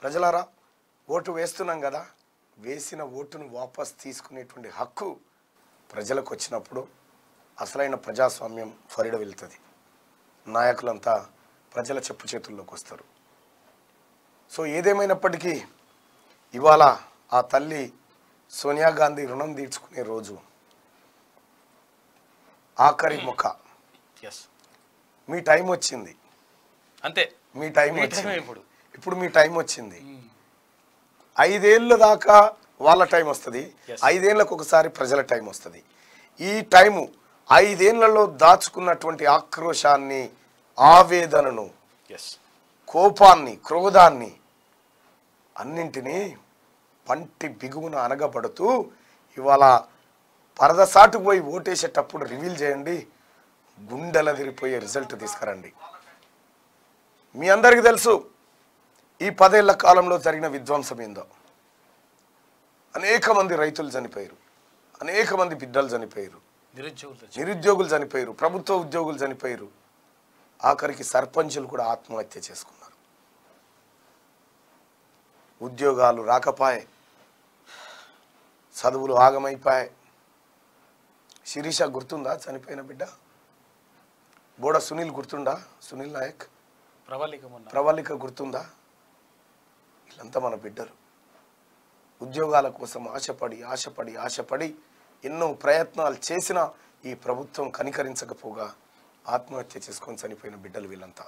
ప్రజలారా ఓటు వేస్తున్నాం కదా వేసిన ఓటును వాపస్ తీసుకునేటువంటి హక్కు ప్రజలకు వచ్చినప్పుడు అసలైన ప్రజాస్వామ్యం ఫరిడ వెళ్తుంది నాయకులంతా ప్రజల చెప్పు చేతుల్లోకి వస్తారు సో ఏదేమైనప్పటికీ ఇవాళ ఆ తల్లి సోనియా గాంధీ రుణం తీర్చుకునే రోజు ఆఖరి ముఖ ఎస్ మీ టైం వచ్చింది అంతే మీ టైం మీ వచ్చింది టైమే ఇప్పుడు. ఇప్పుడు మీ టైం వచ్చింది ఐదేళ్ళ దాకా వాళ్ళ టైం వస్తుంది Yes. ఐదేళ్లకు ఒకసారి ప్రజల టైం వస్తుంది ఈ టైము ఐదేళ్లలో దాచుకున్నటువంటి ఆక్రోశాన్ని ఆవేదనను ఎస్ కోపాన్ని క్రోధాన్ని అన్నింటినీ పంటి బిగువున అనగబడుతూ ఇవాళ పరదసాటుకు పోయి ఓటేసేటప్పుడు రివీల్ చేయండి గుండెలదిరిపోయే రిజల్ట్ తీసుకురండి మీ అందరికీ తెలుసు ఈ పదేళ్ల కాలంలో జరిగిన విధ్వంసం ఏందో అనేక మంది రైతులు చనిపోయారు అనేక మంది బిడ్డలు చనిపోయారు నిరుద్యోగులు నిరుద్యోగులు చనిపోయారు ప్రభుత్వ ఉద్యోగులు చనిపోయారు ఆఖరికి సర్పంచులు కూడా ఆత్మహత్య చేసుకున్నారు ఉద్యోగాలు రాకపాయే చదువులు ఆగమైపాయే శిరీష గుర్తుందా చనిపోయిన బిడ్డ బోడ సునీల్ గుర్తుందా సునీల్ నాయక్ ప్రవళిక మొన్న ప్రవళిక గుర్తుందా వీళ్ళంతా మన బిడ్డలు ఉద్యోగాల కోసం ఆశపడి ఆశపడి ఆశపడి ఎన్నో ప్రయత్నాలు చేసినా ఈ ప్రభుత్వం కనికరించకపోగా ఆత్మహత్య చేసుకొని చనిపోయిన బిడ్డలు వీళ్ళంతా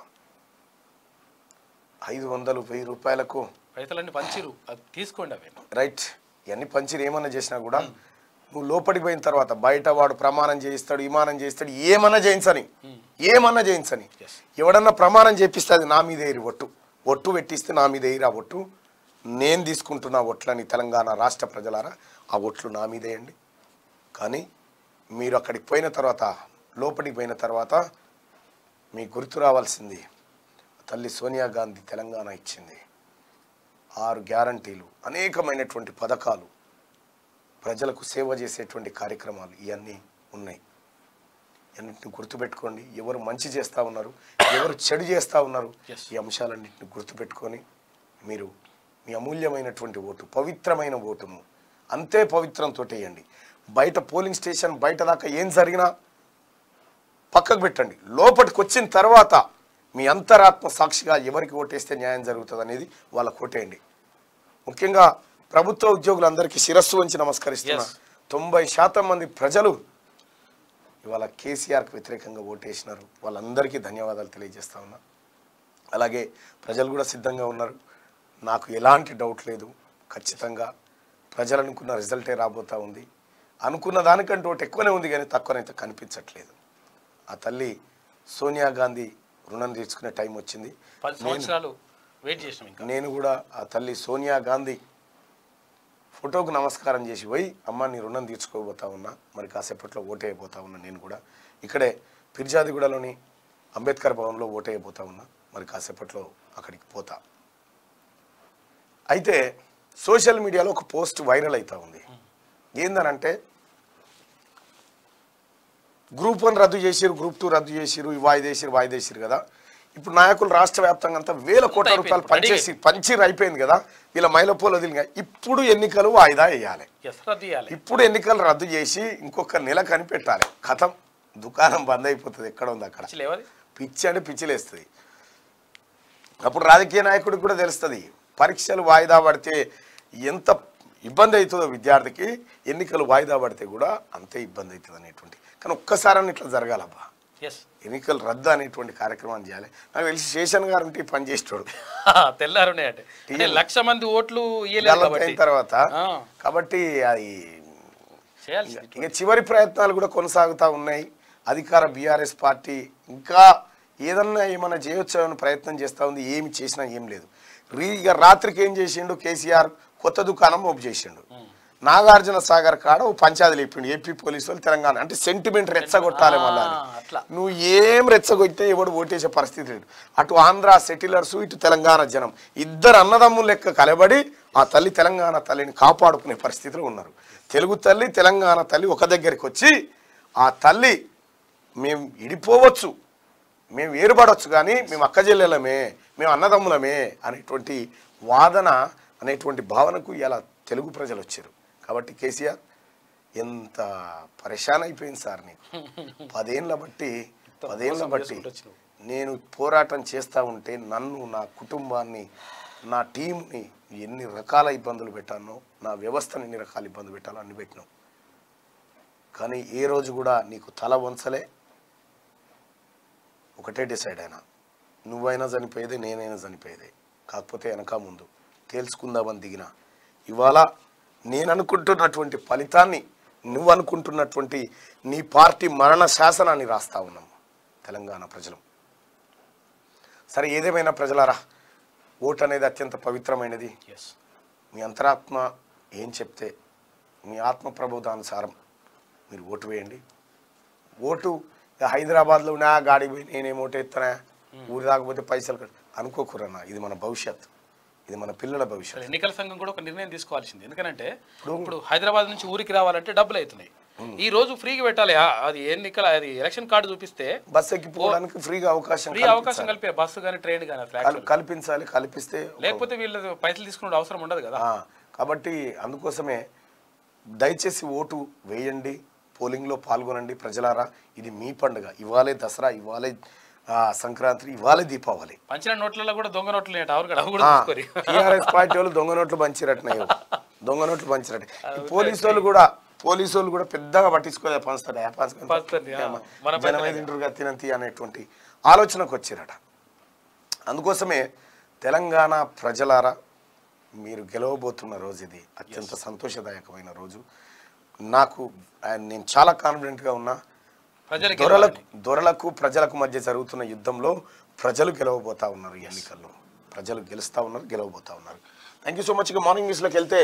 ఐదు వందలు వెయ్యి రూపాయలకు రైతులన్నీ పంచిరు అది తీసుకోండి అవి రైట్ ఇవన్నీ పంచిరు ఏమన్నా చేసినా కూడా నువ్వు లోపలికి పోయిన తర్వాత బయట వాడు ప్రమాణం చేయిస్తాడు విమానం చేయిస్తాడు ఏమన్నా చేయించని ఏమన్నా చేయించని Yes. ఎవడన్నా ప్రమాణం చేపిస్తే అది నా మీద ఏరి ఒట్టు ఒట్టు పెట్టిస్తే నా మీద ఏరి ఆ ఒట్టు నేను తీసుకుంటున్న ఒట్లని తెలంగాణ రాష్ట్ర ప్రజలారా ఆ ఒట్లు నా మీదేయండి కానీ మీరు అక్కడికి పోయిన తర్వాత లోపలికి పోయిన తర్వాత మీకు గుర్తు రావాల్సింది తల్లి సోనియా గాంధీ తెలంగాణ ఇచ్చింది ఆరు గ్యారంటీలు అనేకమైనటువంటి పథకాలు ప్రజలకు సేవ చేసేటువంటి కార్యక్రమాలు ఇవన్నీ ఉన్నాయి అన్నింటిని గుర్తుపెట్టుకోండి ఎవరు మంచి చేస్తూ ఉన్నారు ఎవరు చెడు చేస్తూ ఉన్నారు Yes. ఈ అంశాలన్నింటిని గుర్తుపెట్టుకొని మీరు మీ అమూల్యమైనటువంటి ఓటు పవిత్రమైన ఓటును అంతే పవిత్రంతో వేయండి బయట పోలింగ్ స్టేషన్ బయట దాకా ఏం జరిగినా పక్కకు పెట్టండి లోపలికి వచ్చిన తర్వాత మీ అంతరాత్మ సాక్షిగా ఎవరికి ఓటేస్తే న్యాయం జరుగుతుంది అనేది వాళ్ళకు ఓటేయండి ముఖ్యంగా ప్రభుత్వ ఉద్యోగులందరికీ శిరస్సు వంచి నమస్కరిస్తున్నా Yes. తొంభై శాతం మంది ప్రజలు ఇవాళ కేసీఆర్కి వ్యతిరేకంగా ఓటేసినారు వాళ్ళందరికీ ధన్యవాదాలు తెలియజేస్తా ఉన్నా అలాగే ప్రజలు కూడా సిద్ధంగా ఉన్నారు నాకు ఎలాంటి డౌట్ లేదు ఖచ్చితంగా ప్రజలు అనుకున్న రిజల్టే రాబోతా ఉంది అనుకున్న దానికంటే ఒకటి ఎక్కువనే ఉంది కానీ తక్కువనైతే కనిపించట్లేదు ఆ తల్లి సోనియా గాంధీ రుణం తీర్చుకునే టైం వచ్చింది పది సంవత్సరాలు వెయిట్ చేసినాం ఇంకా నేను కూడా ఆ తల్లి సోనియా గాంధీ ఫోటోకు నమస్కారం చేసి పోయి అమ్మ నీ రుణం తీర్చుకోబోతా ఉన్నా మరి కాసేపట్లో ఓటేయబోతా ఉన్నా నేను కూడా ఇక్కడే పిర్జాదిగూడలోని అంబేద్కర్ భవన్లో ఓటేయబోతా ఉన్నా మరి కాసేపట్లో అక్కడికి పోతా అయితే సోషల్ మీడియాలో ఒక పోస్ట్ వైరల్ అవుతా ఉంది ఏందనంటే గ్రూప్ వన్ రద్దు చేసిరు గ్రూప్ టూ రద్దు చేసిరు ఈ వాయిదేసిరు వాయిదేసిరు కదా ఇప్పుడు నాయకులు రాష్ట్ర వ్యాప్తంగా అంతా వేల కోట్ల అయిపోయింది. రూపాయలు పంచేసి పంచిర్ అయిపోయింది కదా వీళ్ళ మైలపోలు వదిలిగా ఇప్పుడు ఎన్నికలు వాయిదా వేయాలి ఎస్ రద్దు చేయాలి ఇప్పుడు ఎన్నికలు రద్దు చేసి ఇంకొక నెల కనిపెట్టాలి కథం దుకాణం బంద్ అయిపోతుంది ఎక్కడ ఉంది అక్కడ అసలు ఎవరి పిచ్చి అంటే పిచ్చిలేస్తుంది అప్పుడు రాజకీయ నాయకుడికి కూడా తెలుస్తుంది పరీక్షలు వాయిదా పడితే ఎంత ఇబ్బంది అవుతుందో విద్యార్థికి ఎన్నికలు వాయిదా పడితే కూడా అంతే ఇబ్బంది అవుతుంది అనేటువంటి కానీ ఒక్కసారి ఇట్లా జరగాలబ్బా ఎస్ ఎన్నికలు రద్దు అనేటువంటి కార్యక్రమాన్ని చేయాలి నాకు తెలిసి శేషన్ గారు ఉంటే ఈ పని చేసేటోడు తెల్లారునే అంటే అంటే లక్ష మంది ఓట్లు ఇయ్యలేదు డెవలప్ కాబట్టి అయిన తర్వాత ఆ. కాబట్టి అది చేయాల్సింది ఇక చివరి ప్రయత్నాలు కూడా కొనసాగుతూ ఉన్నాయి అధికార బీఆర్ఎస్ పార్టీ ఇంకా ఏదన్నా ఏమైనా చేయొచ్చామని ప్రయత్నం చేస్తూ ఉంది ఏమి చేసినా ఏం లేదు రీ ఇక రాత్రికి ఏం చేసిండు కేసీఆర్ కొత్త దుకాణం ఓపు చేసిండు నాగార్జున సాగర్ కాడ ఓ పంచాయతీ లేపిండు ఏపీ పోలీసు వాళ్ళు తెలంగాణ అంటే సెంటిమెంట్ రెచ్చగొట్టాలి మళ్ళా అని. ఆ, అట్లా నువ్వు ఏం రెచ్చగొట్టే ఎవడు ఓటేసే పరిస్థితి లేదు అటు ఆంధ్ర సెటిలర్స్ ఇటు తెలంగాణ జనం ఇద్దరు అన్నదమ్ముల లెక్క కలబడి ఆ తల్లి తెలంగాణ తల్లిని కాపాడుకునే పరిస్థితిలో ఉన్నారు తెలుగు తల్లి తెలంగాణ తల్లి ఒక దగ్గరికి వచ్చి ఆ తల్లి మేము ఇడిపోవచ్చు మేము వేరుపడవచ్చు కానీ మేము అక్క చెల్లెలమే మేము అన్నదమ్ములమే అనేటువంటి వాదన అనేటువంటి భావనకు ఇలా తెలుగు ప్రజలు వచ్చారు కాబట్టి కేసీఆర్ ఎంత పరేషాన్ అయిపోయింది సార్ నీకు పదేళ్ళ బట్టి పదేళ్ళ మోసం బట్టి చేసుకుంటూ వచ్చినావు. నేను పోరాటం చేస్తూ ఉంటే నన్ను నా కుటుంబాన్ని నా టీంని ఎన్ని రకాల ఇబ్బందులు పెట్టానో నా వ్యవస్థను ఎన్ని రకాల ఇబ్బందులు పెట్టాలో అన్ని పెట్టినావు కానీ ఏ రోజు కూడా నీకు తల వంచలే ఒకటే డిసైడ్ అయినా నువ్వైనా చనిపోయేదే నేనైనా చనిపోయేదే కాకపోతే వెనక ముందు తేల్చుకుందామని దిగిన ఇవాళ నేను అనుకుంటున్నటువంటి ఫలితాన్ని నువ్వు అనుకుంటున్నటువంటి నీ పార్టీ మరణ శాసనాన్ని రాస్తా ఉన్నాం తెలంగాణ ప్రజలు సరే ఏదేమైనా ప్రజలారా ఓటు అనేది అత్యంత పవిత్రమైనది ఎస్ మీ అంతరాత్మ ఏం చెప్తే మీ ఆత్మ ప్రబోధానుసారం మీరు ఓటు వేయండి ఓటు ఇక హైదరాబాద్లో ఉన్నా గాడి పోయి నేనేం ఓటు ఎత్తానా ఊరి రాకపోతే పైసలు కట్ అనుకోకురన్నా ఇది మన భవిష్యత్ ఇది మన పిల్లల భవిష్యత్ అసలు ఎన్నికల సంఘం కూడా ఒక నిర్ణయం తీసుకోవాల్సింది ఎందుకంటే ఇప్పుడు హైదరాబాద్ నుంచి ఊరికి రావాలంటే డబ్బులు అవుతున్నాయి ఈ రోజు ఫ్రీగా పెట్టాలి ఆ, అది ఎన్నికల అది ఎలక్షన్ కార్డు చూపిస్తే బస్ ఎక్కిపోవడానికి ఫ్రీగా అవకాశం ఫ్రీ అవకాశం కలిపే బస్సు కానీ ట్రైన్ కానీ అసలు కల్- కల్పించాలి కల్పిస్తే లేకపోతే వీళ్ళు పైసలు తీసుకునే అవసరం ఉండదు కదా ఆ, కాబట్టి అందుకోసమే దయచేసి ఓటు వేయండి పోలింగ్లో పాల్గొనండి ప్రజలారా ఇది మీ పండుగ ఇవాళే దసరా ఇవాళే ఆ, సంక్రాంతి ఇవాళే దీపావళి పంచిన నోట్లలో కూడా దొంగ నోట్లు లేట ఎవరు కూడా అవి కూడా తీసుకోరి టీఆర్ఎస్ పార్టీ వాళ్ళు దొంగ నోట్లు పంచిరట్నాయి దొంగ నోట్లు పంచిరట్టు ఈ పోలీసు వాళ్ళు కూడా పోలీసు వాళ్ళు కూడా పెద్దగా పట్టించుకోలే పంచుతారు ఏ పంచుకొని పంచుతారు, ఆ. మన జనమే తింటారు తినంతి అనేటువంటి ఆలోచనకు వచ్చారట అందుకోసమే తెలంగాణ ప్రజలారా మీరు గెలవబోతున్న రోజు ఇది అత్యంత సంతోషదాయకమైన రోజు నాకు ఆ, నేను చాలా కాన్ఫిడెంట్గా ఉన్నా ప్రజలకి దొరలకు దొరలకు ప్రజలకు మధ్య జరుగుతున్న యుద్ధంలో ప్రజలు గెలవబోతా ఉన్నారు ఈ ఎన్నికల్లో ప్రజలు గెలుస్తా ఉన్నారు గెలవబోతా ఉన్నారు థ్యాంక్ యూ సో మచ్ ఇక మార్నింగ్ న్యూస్లోకి వెళ్తే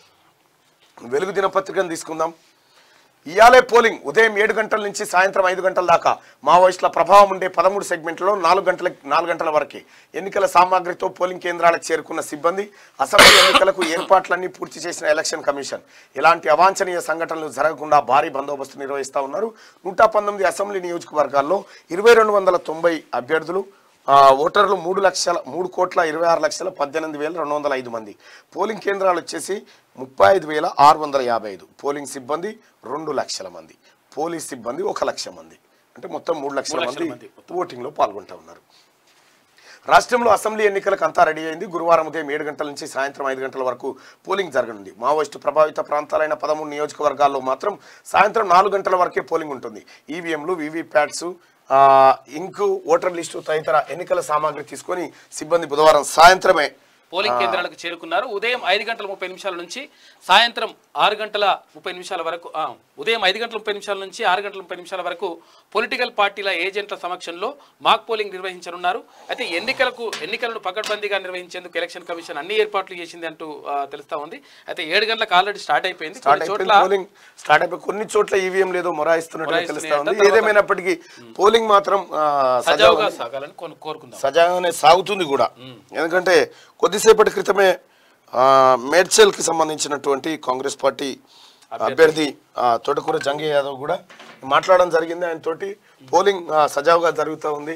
వెలుగు దినపత్రికను తీసుకుందాం ఇయాలే పోలింగ్ ఉదయం ఏడు గంటల నుంచి సాయంత్రం ఐదు గంటల దాకా మావోయిస్టుల ప్రభావం ఉండే పదమూడు సెగ్మెంట్లో నాలుగు గంటల నాలుగు గంటల వరకే ఎన్నికల సామాగ్రితో పోలింగ్ కేంద్రాలకు చేరుకున్న సిబ్బంది అసెంబ్లీ ఎన్నికలకు ఏర్పాట్లన్నీ పూర్తి చేసిన ఎలక్షన్ కమిషన్ ఇలాంటి అవాంఛనీయ సంఘటనలు జరగకుండా భారీ బందోబస్తు నిర్వహిస్తా ఉన్నారు నూట పంతొమ్మిది అసెంబ్లీ నియోజకవర్గాల్లో ఇరవై రెండు వందల తొంభై అభ్యర్థులు ఆ, ఓటర్లు మూడు లక్షల మూడు కోట్ల ఇరవై ఆరు లక్షల పద్దెనిమిది వేల రెండు వందల ఐదు మంది పోలింగ్ కేంద్రాలు వచ్చేసి ముప్పై ఐదు వేల ఆరు వందల యాభై ఐదు పోలింగ్ సిబ్బంది రెండు లక్షల మంది పోలీస్ సిబ్బంది ఒక లక్ష మంది అంటే మొత్తం మూడు లక్షల మూడు లక్షల మంది మంది. ఓటింగ్లో పాల్గొంటా ఉన్నారు రాష్ట్రంలో అసెంబ్లీ ఎన్నికలకు అంతా రెడీ అయింది గురువారం ఉదయం ఏడు గంటల నుంచి సాయంత్రం ఐదు గంటల వరకు పోలింగ్ జరగనుంది మావోయిస్టు ప్రభావిత ప్రాంతాలైన పదమూడు నియోజకవర్గాల్లో మాత్రం సాయంత్రం నాలుగు గంటల వరకే పోలింగ్ ఉంటుంది ఈవీఎంలు వీవీప్యాట్స్ ఇంకు ఓటర్ లిస్టు తదితర ఎన్నికల సామాగ్రి తీసుకొని సిబ్బంది బుధవారం సాయంత్రమే పోలింగ్ కేంద్రాలకు చేరుకున్నారు ఉదయం ఐదు గంటల ముప్పై నిమిషాల నుంచి సాయంత్రం ఆరు గంటల ముప్పై నిమిషాల వరకు ఆ, ఉదయం ఐదు గంటల ముప్పై నిమిషాల నుంచి ఆరు గంటల ముప్పై నిమిషాల వరకు పొలిటికల్ పార్టీల ఏజెంట్ల సమక్షంలో మాక్ పోలింగ్ నిర్వహించనున్నారు అయితే ఎన్నికలకు ఎన్నికలను పకడ్బందీగా నిర్వహించేందుకు ఎలక్షన్ కమిషన్ అన్ని ఏర్పాట్లు చేసింది అంటూ ఆ, తెలుస్తా ఉంది అయితే ఏడు గంటలకు ఆల్రెడీ స్టార్ట్ అయిపోయింది స్టార్ట్ కొన్ని అయిపోయింది చోట్ల పోలింగ్ స్టార్ట్ అయిపోయి కొన్ని చోట్ల ఈవీఎం లేదో మొరాయిస్తున్నట్టు మొరాయిస్తున్నాయి తెలుస్తా ఉంది అంట. తర్వాత- ఏదేమైనప్పటికీ పోలింగ్ మాత్రం ఆ, సజావుగా సాగాలని కొను కోరుకుందాం సజాగానే సాగుతుంది కూడా ఎందుకంటే కొద్దిసేపటి క్రితమే ఆ, మేడ్చల్కి సంబంధించినటువంటి కాంగ్రెస్ పార్టీ అభ్యర్థి ఆ, తోటకూర జంగయ్య యాదవ్ కూడా మాట్లాడడం జరిగింది ఆయన తోటి పోలింగ్ ఆ, సజావుగా జరుగుతూ ఉంది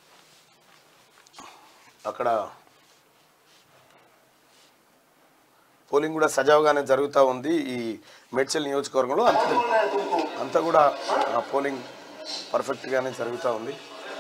అక్కడ పోలింగ్ కూడా సజావుగానే జరుగుతూ ఉంది ఈ మేడ్చల్ నియోజకవర్గంలో అంత అంతా కూడా ఆ, పోలింగ్ పర్ఫెక్ట్గానే జరుగుతూ ఉంది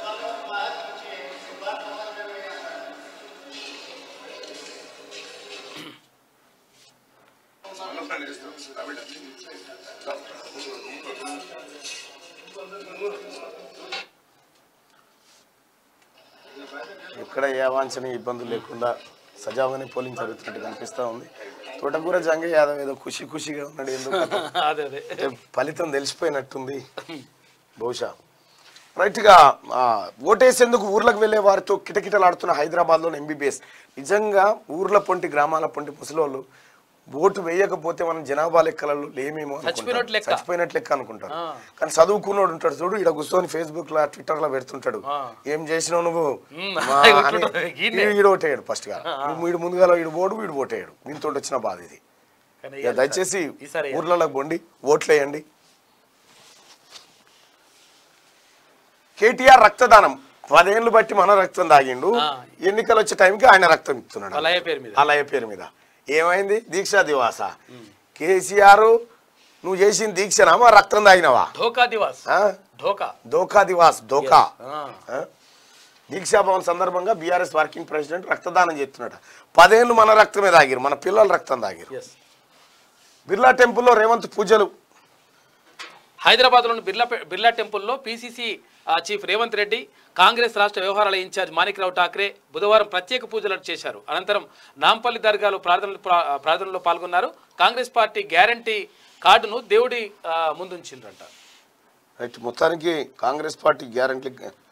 ఎక్కడ ఏ అవాంఛనీయ ఇబ్బందులు లేకుండా సజావుగానే పోలింగ్ జరుగుతున్నట్టు కనిపిస్తూ ఉంది తోటకూర జంగయ్య యాదవ్ ఏదో ఖుషి ఖుషిగా ఉన్నాడు ఎందుకు అదే అదే అంటే ఫలితం తెలిసిపోయినట్టుంది బహుశా రైట్గా ఆ, ఓటేసేందుకు ఊర్లకు వెళ్ళే వారితో కిటకిటలాడుతున్న హైదరాబాద్లోని ఎంబీబీఎస్ నిజంగా ఊర్ల పొంటి గ్రామాల పొంటి ముసలోళ్ళు ఓటు వేయకపోతే మనం జనాభా లెక్కలలో లేమేమో అనుకుంటారు. చచ్చిపోయినట్టు లెక్క. చచ్చిపోయినట్టు లెక్క అనుకుంటారు ఆ. కానీ చదువుకున్నోడు ఉంటాడు చూడు ఇక్కడ కూర్చొని ఫేస్బుక్ లో ట్విట్టర్ లో పెడుతుంటాడు ఆ. ఏం చేసినావు నువ్వు మ్మ్. మా ఇగో అని ఇట్లుంటది. గీన్నే. వీడు ఓటేయడు ఫస్ట్ గా వీడు ముందుగా వీడు ఓడు వీడు ఓటేయడు దీంతో వచ్చిన బాధ ఇది కానీ ఇక దయచేసి ఈసారి ఊర్లలో బొండి ఓట్లేయండి కేటీఆర్ రక్తదానం పదేళ్ళు బట్టి మన రక్తం తాగిండు ఆ. ఎన్నికలు వచ్చే టైంకి ఆయన రక్తం ఇస్తున్నాడు వాళ్ళ అయ్య పేరు మీద అలయ్య పేరు మీద ఏమైంది దీక్షా దివాస కేసీఆర్ నువ్వు చేసిన దీక్షనా మా రక్తం తాగినవా ధోకా దివాస్ ఆ? ధోకా దోకా దివాస్ దోకా ఆ. ఆ? దీక్షా భవన్ సందర్భంగా బీఆర్ఎస్ వర్కింగ్ ప్రెసిడెంట్ రక్తదానం చేస్తున్నాడు పదేళ్ళు మన రక్తమే తాగిరు మన పిల్లల రక్తం తాగిరు ఎస్ బిర్లా టెంపుల్లో రేవంత్ పూజలు హైదరాబాద్లోని బిర్లా బిర్లా టెంపుల్లో PCC chief Revanth Reddy Congress రాష్ట్ర వ్యవహారాల ఇన్ఛార్జ్ మాణిక్రావు ఠాక్రే బుధవారం ప్రత్యేక పూజలు చేశారు అనంతరం నాంపల్లి దర్గాలో ప్రార్థనలు ప్రా- ప్రార్థనలో పాల్గొన్నారు కాంగ్రెస్ పార్టీ గ్యారంటీ కార్డును దేవుడి ఆ, ముందుంచిండ్రంట రైట్ మొత్తానికి కాంగ్రెస్ పార్టీ గ్యారంటీ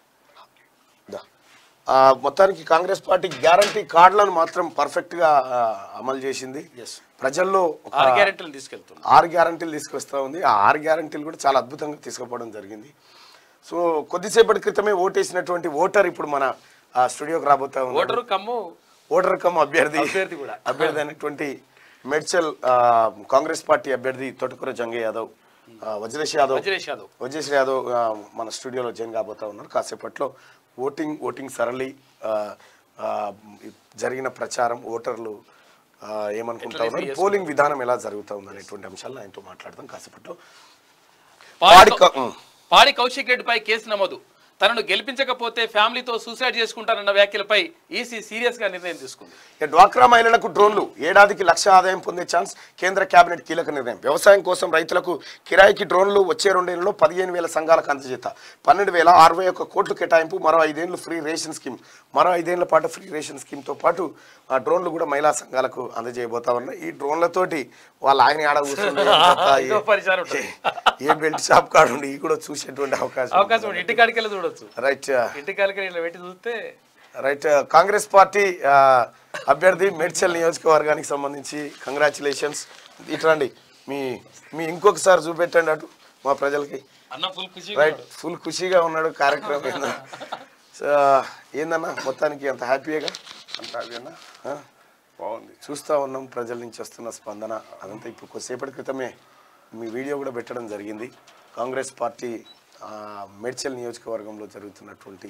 మొత్తానికి కాంగ్రెస్ పార్టీ గ్యారంటీ కార్డులను మాత్రం పర్ఫెక్ట్గా ఆ, అమలు చేసింది ఎస్ ప్రజల్లో ఒక ఆరు గ్యారెంటీలు తీసుకెళ్తున్నారు ఆరు గ్యారంటీలు తీసుకొస్తా ఉంది ఆ ఆరు గ్యారంటీలు కూడా చాలా అద్భుతంగా తీసుకుపోవడం జరిగింది సో కొద్దిసేపటి క్రితమే ఓటేసినటువంటి ఓటర్ ఇప్పుడు మన ఆ, స్టూడియోకి రాబోతా ఉన్నాడు ఓటరు కమ్ము ఓటర్ కమ్ అభ్యర్థి అభ్యర్థి కూడా. అభ్యర్థి అయినటువంటి మెడ్చల్ ఆ, కాంగ్రెస్ పార్టీ అభ్యర్థి తోటకూర జంగే యాదవ్ ఆ, వజ్రేష్ యాదవ్ వజ్రేష్ యాదవ్ వజ్రేష్ యాదవ్ ఆ, మన స్టూడియోలో జాయిన్ కాబోతా ఉన్నారు కాసేపట్లో ఓటింగ్ ఓటింగ్ సరళి ఆ, ఆ, జరిగిన ప్రచారం ఓటర్లు ఆ, ఏమనుకుంటా ఉన్నారు పోలింగ్ విధానం ఎలా జరుగుతూ ఉంది అనేటువంటి అంశాలను ఆయనతో మాట్లాడదాం కాసేపట్లో పాడి పాడి క- ఉం. పాడి కౌశిక్ రెడ్డిపై కేసు నమోదు తనను గెలిపించకపోతే ఫ్యామిలీతో సూసైడ్ చేసుకుంటానన్న వ్యాఖ్యలపై ఈసీ సీరియస్ గా నిర్ణయం తీసుకుంది ఇక డ్వాక్రా మహిళలకు డ్రోన్లు ఏడాదికి లక్ష ఆదాయం పొందే ఛాన్స్ కేంద్ర కేబినెట్ కీలక నిర్ణయం వ్యవసాయం కోసం రైతులకు కిరాయికి డ్రోన్లు వచ్చే రెండేళ్లలో పదిహేను వేల సంఘాలకు అందజేత పన్నెండు వేల అరవై ఒక్క కోట్లు కేటాయింపు మరో ఐదేళ్లు ఫ్రీ రేషన్ స్కీమ్ మరో ఐదేళ్ల పాటు ఫ్రీ రేషన్ స్కీమ్తో పాటు ఆ డ్రోన్లు కూడా మహిళా సంఘాలకు అందజేయబోతా ఉన్నాయి ఈ డ్రోన్లతోటి వాళ్ళ ఆయన ఆడ కూర్చుండి ఇదో పరిచయం ఉంటుంది. ఏ బెల్ట్ షాప్ కాడు ఉండి ఈ కూడా చూసేటువంటి అవకాశం అవకాశం ఉంది. ఇంటికాడికి వెళ్ళి చూడొచ్చు రైట్ ఇంటికాడికి ఇట్లా పెట్టి చూస్తే రైట్ కాంగ్రెస్ పార్టీ ఆ, అభ్యర్థి మేడ్చల్ నియోజకవర్గానికి సంబంధించి కంగ్రాచులేషన్స్ ఇట్రండి మీ మీ ఇంకొకసారి చూపెట్టండి అటు మా ప్రజలకి అన్న ఫుల్ ఖుషి రైట్ ఫుల్ ఖుషీగా ఉన్నాడు కార్యక్రమం ఏందా సో ఏందన్నా మొత్తానికి అంత హ్యాపీగా అంత అదేనా ఆ? బాగుంది చూస్తూ ఉన్నాం ప్రజల నుంచి వస్తున్న స్పందన అదంతా ఇప్పుడు కొద్దిసేపటి క్రితమే మీ వీడియో కూడా పెట్టడం జరిగింది కాంగ్రెస్ పార్టీ ఆ, మేడ్చల్ నియోజకవర్గంలో జరుగుతున్నటువంటి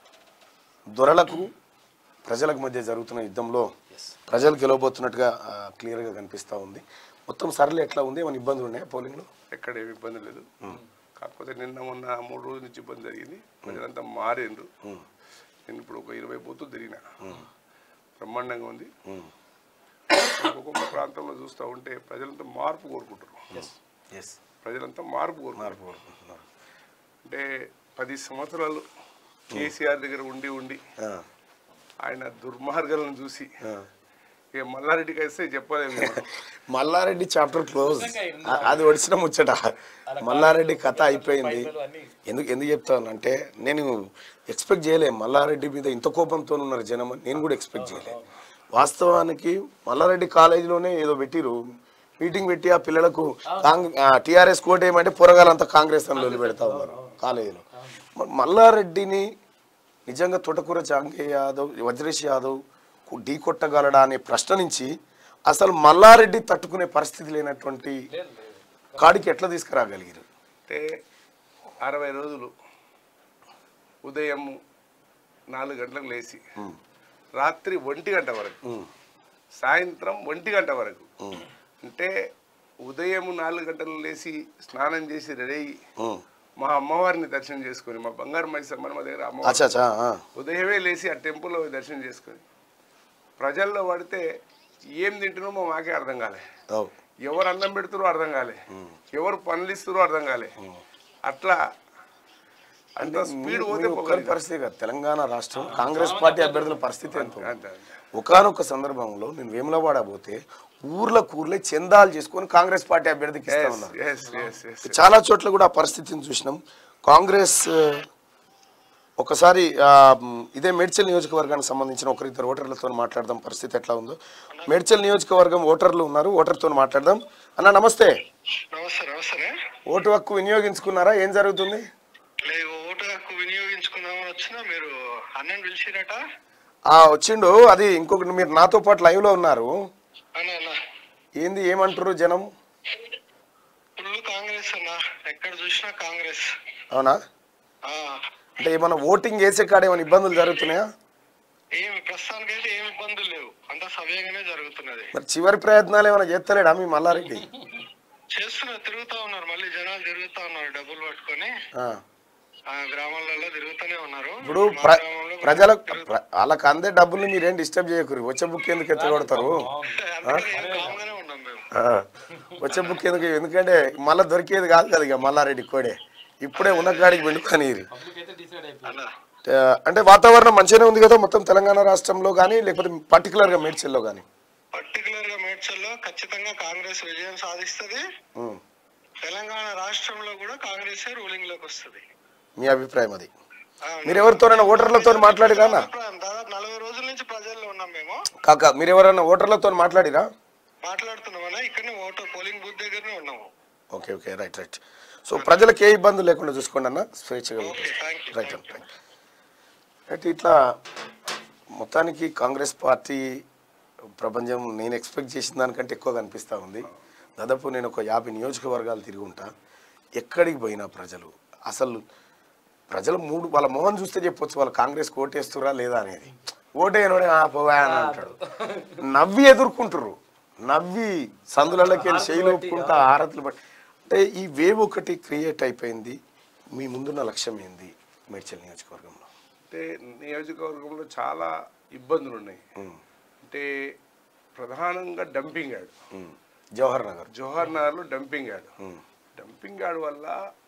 దొరలకు ప్రజలకు మధ్య జరుగుతున్న యుద్ధంలో ప్రజలు గెలవబోతున్నట్టుగా ఆ, క్లియర్గా కనిపిస్తూ ఉంది మొత్తం సరళి ఎట్లా ఉంది ఏమైనా ఇబ్బందులు ఉన్నాయా పోలింగ్లో ఎక్కడ ఏమి ఇబ్బంది లేదు కాకపోతే నిన్న మొన్న మూడు రోజుల నుంచి ఇబ్బంది జరిగింది ప్రజలంతా మారిండ్రు నేను ఇప్పుడు ఒక ఇరవై బూతులు తిరిగిన బ్రహ్మాండంగా ఉంది ఒక్కొక్క ప్రాంతంలో చూస్తూ ఉంటే ప్రజలంతా మార్పు కోరుకుంటారు ఎస్ ప్రజలంతా మార్పు కోరుకుంటారు మార్పు కోరుకుంటున్నారు అంటే పది సంవత్సరాలు కేసీఆర్ దగ్గర ఉండి ఉండి ఆ, ఆయన దుర్మార్గాలను చూసి ఆ. ఇక మల్లారెడ్డికి వస్తే చెప్పలేము మనం. మల్లారెడ్డి చాప్టర్ క్లోజ్ అది ఒడిచిన ముచ్చట మల్లారెడ్డి కథ అయిపోయింది ఎందుకు ఎందుకు చెప్తాను అంటే నేను ఎక్స్పెక్ట్ చేయలే మల్లారెడ్డి మీద ఇంత కోపంతో ఉన్నారు జనం అని నేను కూడా ఎక్స్పెక్ట్ చేయలే వాస్తవానికి మల్లారెడ్డి కాలేజీలోనే ఏదో పెట్టిరు మీటింగ్ పెట్టి ఆ పిల్లలకు టీఆర్ఎస్ కోట్ ఏమంటే పొరగాలంతా కాంగ్రెస్ అని లొల్లి పెడతా ఉన్నారు కాలేజీలో మరి మల్లారెడ్డిని నిజంగా తోటకూర జాంగే యాదవ్ వజ్రేష్ యాదవ్ కు- ఢీ కొట్టగలడా అనే ప్రశ్న నుంచి అసలు మల్లారెడ్డి తట్టుకునే పరిస్థితి లేనటువంటి కాడికి ఎట్లా తీసుకురాగలిగారు అంటే అరవై రోజులు ఉదయం నాలుగు గంటలకు లేచి రాత్రి ఒంటి గంట వరకు సాయంత్రం ఒంటి గంట వరకు అంటే ఉదయం నాలుగు గంటలు లేచి స్నానం చేసి రెడీ అయ్యి ఉమ్. మా అమ్మవారిని దర్శనం చేసుకొని మా బంగారు మైసమ్మ మా దగ్గర అమ్మవారు అచ్చా అచ్చా ఆ. ఉదయమే లేచి ఆ టెంపుల్లో దర్శనం చేసుకొని ప్రజల్లో పడితే ఏం తింటున్నామో మాకే అర్థం కాలే అవు. ఎవరు అన్నం పెడుతురో అర్థం కాలే ఎవరు పనులు ఇస్తురో అర్థం కాలే అట్లా అంత స్పీడ్ మీరు- పోతే మీరు ఒక్కరి పరిస్థితి కాదు తెలంగాణ రాష్ట్రం కాంగ్రెస్ పార్టీ అభ్యర్థుల పరిస్థితి ఎంత ఉంది? అంతే, అంతే. ఒకానొక సందర్భంలో నేను వేములవాడ పోతే ఊర్ల కూర్లే చందాలు చేసుకొని కాంగ్రెస్ పార్టీ అభ్యర్థికి ఇస్తా ఉన్నారు Yes, yes, yes. చాలా చోట్ల కూడా ఆ పరిస్థితిని చూసినాం కాంగ్రెస్ ఆ, ఒకసారి ఆ, మ్, ఇదే మేడ్చల్ నియోజకవర్గానికి సంబంధించిన ఒకరిద్దరు ఓటర్లతో మాట్లాడదాం పరిస్థితి ఎట్లా ఉందో మేడ్చల్ నియోజకవర్గం ఓటర్లు ఉన్నారు ఓటర్తో మాట్లాడదాం అన్న నమస్తే నమస్తే నమస్తే ఓటు హక్కు వినియోగించుకున్నారా ఏం జరుగుతుంది లేదు ఓటు హక్కు వినియోగించుకుందామని వచ్చినా మీరు అన్నని పిలిచిరట ఆ వచ్చిండు అది ఇంకొకటి మీరు నాతో పాటు లైవ్ లో ఉన్నారు అన్న అన్న ఏంది ఏమంటారు జనం ఫుల్ కాంగ్రెస్ అన్న ఎక్కడ చూసినా కాంగ్రెస్ అవునా ఆ, అంటే ఏమైనా ఓటింగ్ వేసే కాడ ఏమైనా ఇబ్బందులు జరుగుతున్నాయా ఏమి ప్రస్తుతానికైతే ఏమి ఇబ్బందులు లేవు అంతా సవ్యంగానే జరుగుతున్నది మరి చివరి ప్రయత్నాలు ఏమైనా చేస్తలేడా మీ మల్లారెడ్డి చేస్తున్నారు తిరుగుతా ఉన్నారు మళ్ళీ జనాలు తిరుగుతా ఉన్నారు డబ్బులు పట్టుకొని ఆ. ఆ గ్రామాలలో తిరుగుతూనే ఉన్నారు ఇప్పుడు మా ప్ర గ్రామంలో కూడా ప్రజలకు తిరుగుతా- ప్ర- వాళ్ళకి అందే డబ్బుల్ని మీరేం డిస్టర్బ్ చేయకూరి వచ్చే బుక్ ఎందుకు ఎత్తగొడతారు అందుకని ఏం కామ్గానే ఉన్నాం మేము ఆ. వచ్చే బుక్ ఎందుకు ఎందుకంటే మళ్ళీ దొరికేది కాదు కదా ఇక మల్లారెడ్డి కోడే ఇప్పుడే ఉన్న కాడికి వెళ్ళుకొని పబ్లిక్ అయితే డిసైడ్ అయిపోయింది అలా అంటే వాతావరణం మంచిగానే ఉంది కదా మొత్తం తెలంగాణ రాష్ట్రంలో కానీ లేకపోతే పర్టికులర్గా మేడ్చల్లో కానీ పర్టికులర్ గా మేడ్చల్లో ఖచ్చితంగా కాంగ్రెస్ విజయం సాధిస్తది తెలంగాణ రాష్ట్రంలో కూడా కాంగ్రెస్ రూలింగ్ లోకి వస్తుంది మీ అభిప్రాయం అది మీరు ఎవరితోనైనా ఓటర్లతో మాట్లాడిరా అన్న? అభిప్రాయం. దాదాపు నలభై రోజుల నుంచి ప్రజల్లో ఉన్నాం మేము కాక మీరు ఎవరైనా ఓటర్లతో మాట్లాడిరా మాట్లాడుతున్నామన్నా ఇక్కడనే ఓటర్ పోలింగ్ బూత్ దగ్గరనే ఉన్నాము okay okay right right so ప్రజలకు ఏ ఇబ్బందులు లేకుండా చూసుకోండి అన్న స్వేచ్ఛగా okay thank you right right right ఇట్లా మొత్తానికి కాంగ్రెస్ పార్టీ ప్రపంచం నేను ఎక్స్పెక్ట్ చేసిన దానికంటే ఎక్కువ కనిపిస్తూ ఉంది దాదాపు నేను ఒక యాభై నియోజకవర్గాలు తిరిగి ఉంటా ఎక్కడికి పోయినా ప్రజలు అసలు ప్రజలు మూడు వాళ్ళ మొహం చూస్తే చెప్పొచ్చు వాళ్ళు కాంగ్రెస్ ఓటేస్తురా లేదా అనేది ఓటేయనోడే "ఆ, పోవా అని అంటాడు నవ్వి ఎదుర్కొంటారు నవ్వి సందులలోకి వెళ్ళి శైలి ఒప్పుకుంటా ఆరతులు పట్టి అంటే ఈ వేవ్ ఒకటి క్రియేట్ అయిపోయింది మీ ముందున్న లక్ష్యం ఏంది మేడ్చల్ నియోజకవర్గంలో అంటే నియోజకవర్గంలో చాలా ఇబ్బందులు ఉన్నాయి ఉమ్, అంటే ప్రధానంగా డంపింగ్ యార్డ్ ఉమ్. జవహర్ నగర్ జవహర్ నగర్లో డంపింగ్ యార్డ్ ఉమ్, డంపింగ్ యార్డ్ వల్ల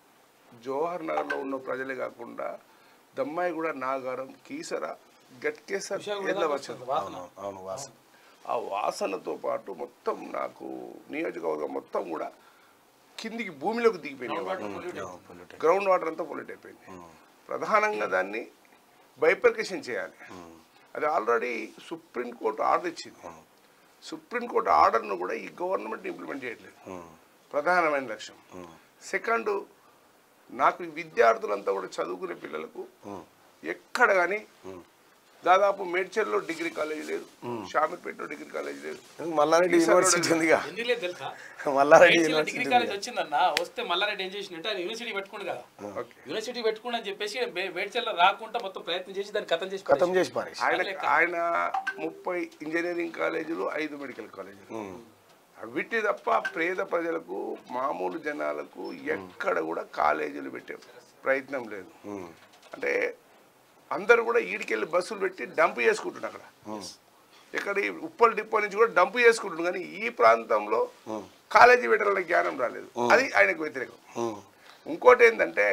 జవహర్ నగర్లో ఉన్న ప్రజలే కాకుండా దమ్మాయిగూడ నాగారం కీసర గట్కేసర్ ఎట్లా వచ్చింది అవును అవును వాసు ఆ వాసనతో పాటు మొత్తం నాకు నియోజకవర్గం మొత్తం కూడా కిందికి భూమిలోకి దిగిపోయింది గ్రౌండ్ వాటర్ అంతా పొల్యూట్ అయిపోయింది ప్రధానంగా దాన్ని బైపర్కేషన్ చేయాలి అది ఆల్రెడీ సుప్రీంకోర్టు ఆర్డర్ ఇచ్చింది సుప్రీంకోర్టు ఆర్డర్ను కూడా ఈ గవర్నమెంట్ ఇంప్లిమెంట్ చేయట్లేదు ప్రధానమైన లక్ష్యం సెకండ్ నాకు ఈ విద్యార్థులంతా కూడా చదువుకునే పిల్లలకు ఎక్కడ కానీ దాదాపు మేడ్చల్లో డిగ్రీ కాలేజ్ లేదు షామిపేటలో డిగ్రీ కాలేజ్ లేదు మల్లారెడ్డి యూనివర్సిటీ ఉందిగా ఎందుకు లేదు తెలుసా మల్లారెడ్డి మేడ్చల్లో యూనివర్సిటీ డిగ్రీ కాలేజ్ వచ్చిందన్న వస్తే మల్లారెడ్డి ఏం చేసిందంటే ఆయన యూనివర్సిటీ పెట్టుకుండు కదా ఓకే యూనివర్సిటీ పెట్టుకుండు అని చెప్పేసి మే- మేడ్చల్లో రాకుండా మొత్తం ప్రయత్నం చేసి దాన్ని కథం చేసి ఖతం చేసి పారేసి ఆయన ఆయన ముప్పై ఇంజనీరింగ్ కాలేజీలు ఐదు మెడికల్ కాలేజీలు వీటి తప్ప పేద ప్రజలకు మామూలు జనాలకు ఎక్కడ కూడా కాలేజీలు పెట్టే ప్రయత్నం లేదు అంటే అందరూ కూడా ఈడికెళ్ళి బస్సులు పెట్టి డంప్ చేసుకుంటున్నారు అక్కడ ఇక్కడ ఈ ఉప్పల్ డిపో నుంచి కూడా డంప్ చేసుకుంటున్నారు కానీ ఈ ప్రాంతంలో కాలేజీ పెట్టాలనే జ్ఞానం రాలేదు అది ఆయనకు వ్యతిరేకం ఉమ్, ఇంకోటి ఏంటంటే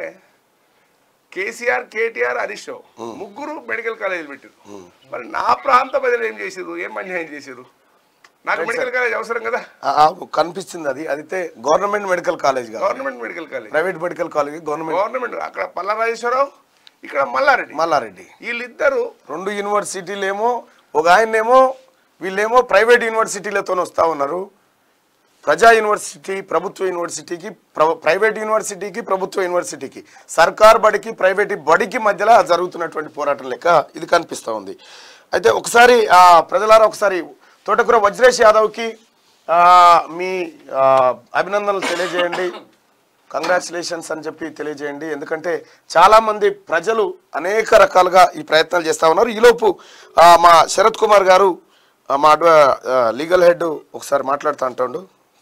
కేసీఆర్ కేటీఆర్ హరీష్ రావు ముగ్గురు మెడికల్ కాలేజీలు పెట్టారు మరి నా ప్రాంత ప్రజలు ఏం చేసారు ఏం అన్యాయం చేశారు నాకు మెడికల్ కాలేజ్ అవసరం కదా ఆ, ఆ, కనిపిస్తుంది అది అదితే గవర్నమెంట్ మెడికల్ కాలేజ్ కాదు government medical college private medical college government government అక్కడ పల్లారాజేశ్వరరావు ఇక్కడ మల్లారెడ్డి మల్లారెడ్డి వీళ్ళిద్దరు రెండు యూనివర్సిటీలేమో ఒక ఆయన్నేమో వీళ్ళేమో ప్రైవేట్ యూనివర్సిటీలతో వస్తూ ఉన్నారు ప్రజా యూనివర్సిటీ ప్రభుత్వ యూనివర్సిటీకి ప్ర- ప్రైవేట్ యూనివర్సిటీకి ప్రభుత్వ యూనివర్సిటీకి సర్కార్ బడికి ప్రైవేట్ బడికి మధ్యలో జరుగుతున్నటువంటి పోరాటం లెక్క ఇది కనిపిస్తూ ఉంది అయితే ఒకసారి ఆ ప్రజలారా ఒకసారి తోటకూర వజ్రేష్ యాదవ్కి ఆ, మీ ఆ, అభినందనలు తెలియజేయండి కంగ్రాచులేషన్స్ అని చెప్పి తెలియజేయండి ఎందుకంటే చాలా మంది ప్రజలు అనేక రకాలుగా ఈ ప్రయత్నాలు చేస్తా ఉన్నారు ఈలోపు ఆ, మా శరత్ కుమార్ గారు ఆ, మా అడ్వ లీగల్ హెడ్ ఒకసారి మాట్లాడుతూ అంటుండు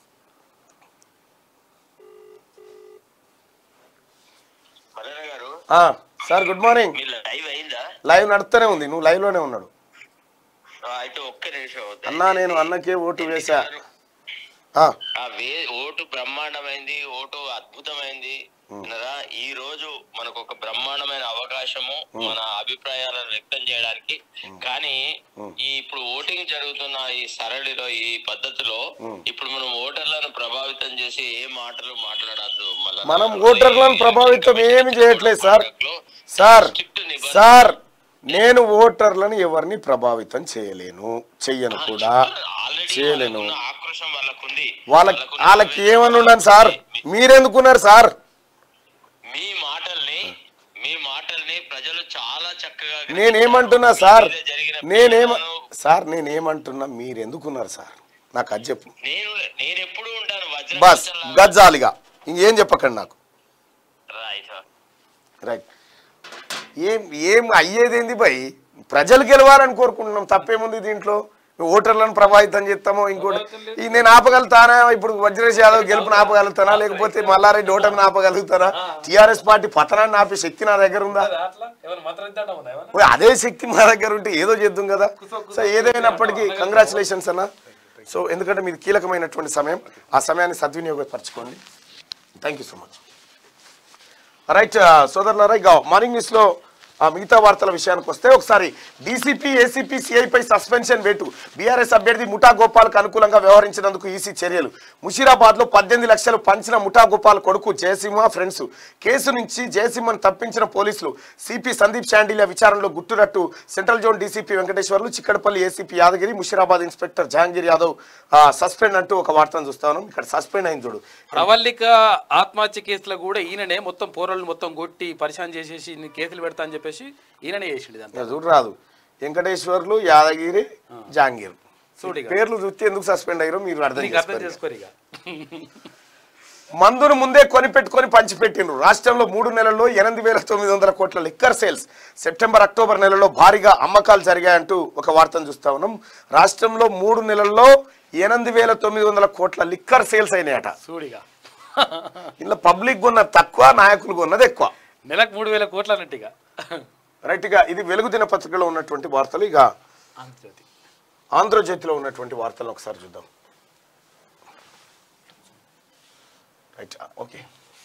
మదన గారు ఆ, సార్ గుడ్ మార్నింగ్ మీ లైవ్ అయిందా లైవ్ నడుస్తూనే ఉంది నువ్వు లైవ్ లోనే ఉన్నాడు ఆ, అయితే ఒక్క నిమిషం అవుతుంది. అన్నా నేను అన్నకే ఓటు వేసా ఆ, ఆ వే ఓటు బ్రహ్మాండమైంది ఓటు అద్భుతమైంది విన్నరా ఈ రోజు మనకు ఒక బ్రహ్మాండమైన అవకాశము మన అభిప్రాయాలను వ్యక్తం చేయడానికి కానీ ఈ ఇప్పుడు ఓటింగ్ జరుగుతున్న ఈ సరళిలో ఈ పద్ధతిలో ఇప్పుడు మనం ఓటర్లను ప్రభావితం చేసి ఏ మాటలు మాట్లాడద్దు మనం ఓటర్లను ప్రభావితం ఏమి చేయట్లేదు సార్ సార్ స్ట్రిక్ట్ నిబంధన సార్ నేను ఓటర్లను ఎవరిని ప్రభావితం చేయలేను చెయ్యను కూడా ఆల్రెడీ చేయలేను వాళ్ళకున్న ఆక్రోశం వాళ్ళకుంది వాళ్ళకి వాళ్ళకున్న వాళ్ళకి ఏమని ఉన్నాను సార్ మీరెందుకున్నారు సార్ మీ మాటల్ని మీ మాటల్ని ప్రజలు చాలా చక్కగా నేనేమంటున్నా గ్రహించారు. సార్ మీ మీద జరిగిన నేనేమ పీడనను సార్ నేనేమంటున్నా మీరెందుకున్నారు సార్ నాకు అది చెప్పు నేను నేను ఎప్పుడు ఉంటాను వజ్ర బస్ గజ్జాలిగా ఇంకేం చెప్పకండి నాకు రైట్ రైట్ ఏం ఏం అయ్యేదేంది భయ్ ప్రజలు గెలవాలని కోరుకుంటున్నాం తప్పేముంది దీంట్లో ఓటర్లను ప్రభావితం చేస్తామో ఇంకోటి ఈ నేను ఆపగలుగుతానా ఇప్పుడు వజ్రేష్ యాదవ్ గెలుపుని ఆపగలుగుతానా లేకపోతే మల్లారెడ్డి ఓటమిని ఆపగలుగుతానా టిఆర్ఎస్ పార్టీ పతనాన్ని ఆపే శక్తి నా దగ్గర ఉందా అట్లా ఏమైనా మంత్రం ఇద్దాం ఉందా ఏమైనా ఓ, అదే శక్తి మా దగ్గర ఉంటే ఏదో చేద్దాం కదా సో ఏదైనప్పటికీ కంగ్రాచులేషన్స్ అన్న సో ఎందుకంటే మీది కీలకమైనటువంటి సమయం ఆ సమయాన్ని సద్వినియోగపరచుకోండి thank you so much right సోదరులారా ఇక మార్నింగ్ న్యూస్లో ఆ మిగతా వార్తల విషయానికి వస్తే ఒకసారి డీసీపీ ఏసీపీ సిఐపై సస్పెన్షన్ వేటు బీఆర్ఎస్ అభ్యర్థి ముఠా గోపాల్కు అనుకూలంగా వ్యవహరించినందుకు ఈసీ చర్యలు ముషీరాబాద్లో పద్దెనిమిది లక్షలు పంచిన ముఠా గోపాల్ కొడుకు జయసింహ ఫ్రెండ్స్ కేసు నుంచి జయసింహను తప్పించిన పోలీసులు సిపి సందీప్ శాండిలియా విచారణలో గుట్టురట్టు central zone DCP Venkateswarlu Chikkadpally ACP Yadagiri Musheerabad inspector Jahangir Yadav suspend అంటూ ఒక వార్తను చూస్తాను ఇక్కడ సస్పెండ్ అయింది చూడు ప్రవల్లిక ఆత్మహత్య కేసులో కూడా ఈయననే మొత్తం పోరళ్ళు మొత్తం కొట్టి పరిశాన్ చేసేసి ఇన్ని కేసులు పెడతా అని చెప్పేసి ఈయననే చేసిండు ఇదంతా ఇక చూడు రాదు వెంకటేశ్వర్లు యాదగిరి జాంగీర్ చూడిగా. పేర్లు చూస్తే ఎందుకు సస్పెండ్ అయ్యారో మీరు అర్థం నీకు అర్థం చేసుకోరు చేసుకోరు ఇక మందును ముందే కొనిపెట్టుకొని పంచిపెట్టిండ్రు రాష్ట్రంలో మూడు నెలల్లో ఎనిమిది వేల తొమ్మిది వందల కోట్ల లిక్కర్ సేల్స్ సెప్టెంబర్ అక్టోబర్ నెలలో భారీగా అమ్మకాలు జరిగాయంటూ ఒక వార్తను చూస్తా ఉన్నాం రాష్ట్రంలో మూడు నెలల్లో ఎనిమిది వేల తొమ్మిది వందల కోట్ల లిక్కర్ సేల్స్ అయినాయట చూడిగా ఇలా పబ్లిక్ కొన్నది తక్కువ నాయకులు కొన్నది ఎక్కువ నెలకు మూడు వేల కోట్లు అన్నట్టుగా రైట్గా ఇది వెలుగు దినపత్రికలో ఉన్నటువంటి వార్తలు ఇక ఆంధ్రజ్యోతి ఆంధ్రజ్యోతిలో ఉన్నటువంటి వార్తలను ఒకసారి చూద్దాం right okay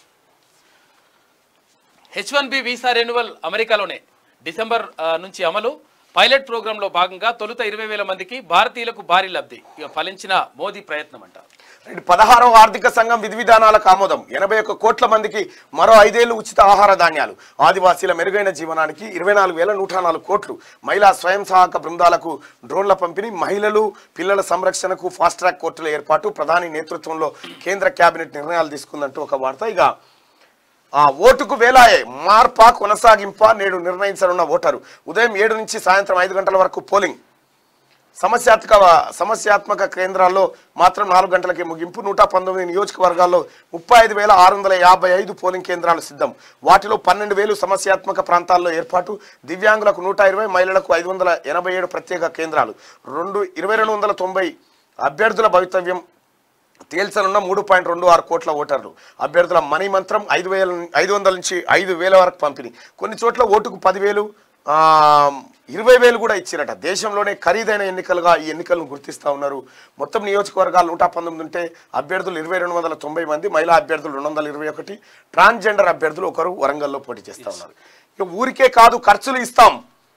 H one B visa renewal అమెరికాలోనే డిసెంబర్ ఆ, నుంచి అమలు పైలట్ ప్రోగ్రాంలో భాగంగా తొలుత ఇరవై వేల మందికి భారతీయులకు భారీ లబ్ధి ఇక ఫలించిన మోదీ ప్రయత్నం అంట రైట్ పదహారవ ఆర్థిక సంఘం విధి విధానాలకు ఆమోదం ఎనభై ఒక్క కోట్ల మందికి మరో ఐదేళ్లు ఉచిత ఆహార ధాన్యాలు ఆదివాసీల మెరుగైన జీవనానికి ఇరవై నాలుగు వేల నూట నాలుగు కోట్లు మహిళా స్వయం సహాయక బృందాలకు డ్రోన్ల పంపిణీ మహిళలు పిల్లల సంరక్షణకు ఫాస్ట్ ట్రాక్ కోర్టుల ఏర్పాటు ప్రధాని నేతృత్వంలో కేంద్ర కేబినెట్ నిర్ణయాలు తీసుకుందంటూ ఒక వార్త ఇక ఆ ఓటుకు వేలాయే మార్పా కొనసాగింప నేడు నిర్ణయించనున్న ఓటరు ఉదయం ఏడు నుంచి సాయంత్రం ఐదు గంటల వరకు పోలింగ్ సమస్యాత్మక సమస్యాత్మక కేంద్రాల్లో మాత్రం నాలుగు గంటలకే ముగింపు నూట పంతొమ్మిది నియోజకవర్గాల్లో ముప్పై ఐదు వేల ఆరు వందల యాభై ఐదు పోలింగ్ కేంద్రాలు సిద్ధం వాటిలో పన్నెండు వేలు సమస్యాత్మక ప్రాంతాల్లో ఏర్పాటు దివ్యాంగులకు నూట ఇరవై మహిళలకు ఐదు వందల ఎనభై ఏడు ప్రత్యేక కేంద్రాలు రెండు ఇరవై రెండు వందల తొంభై అభ్యర్థుల భవితవ్యం తేల్చనున్న మూడు పాయింట్ రెండు ఆరు కోట్ల ఓటర్లు అభ్యర్థుల మనీ మంత్రం ఐదు వేల ఐదు వందల నుంచి ఐదు వేల వరకు పంపిణీ కొన్ని చోట్ల ఓటుకు పదివేలు ఆ, ఇరవై వేలు కూడా ఇచ్చిరట దేశంలోనే ఖరీదైన ఎన్నికలుగా ఈ ఎన్నికలను గుర్తిస్తూ ఉన్నారు మొత్తం నియోజకవర్గాలు నూట పంతొమ్మిది ఉంటే అభ్యర్థులు ఇరవై రెండు వందల తొంభై మంది మహిళా అభ్యర్థులు రెండు వందల ఇరవై ఒకటి ట్రాన్స్జెండర్ అభ్యర్థులు ఒకరు వరంగల్లో పోటీ చేస్తూ ఉన్నారు ఇక ఊరికే కాదు ఖర్చులు ఇస్తాం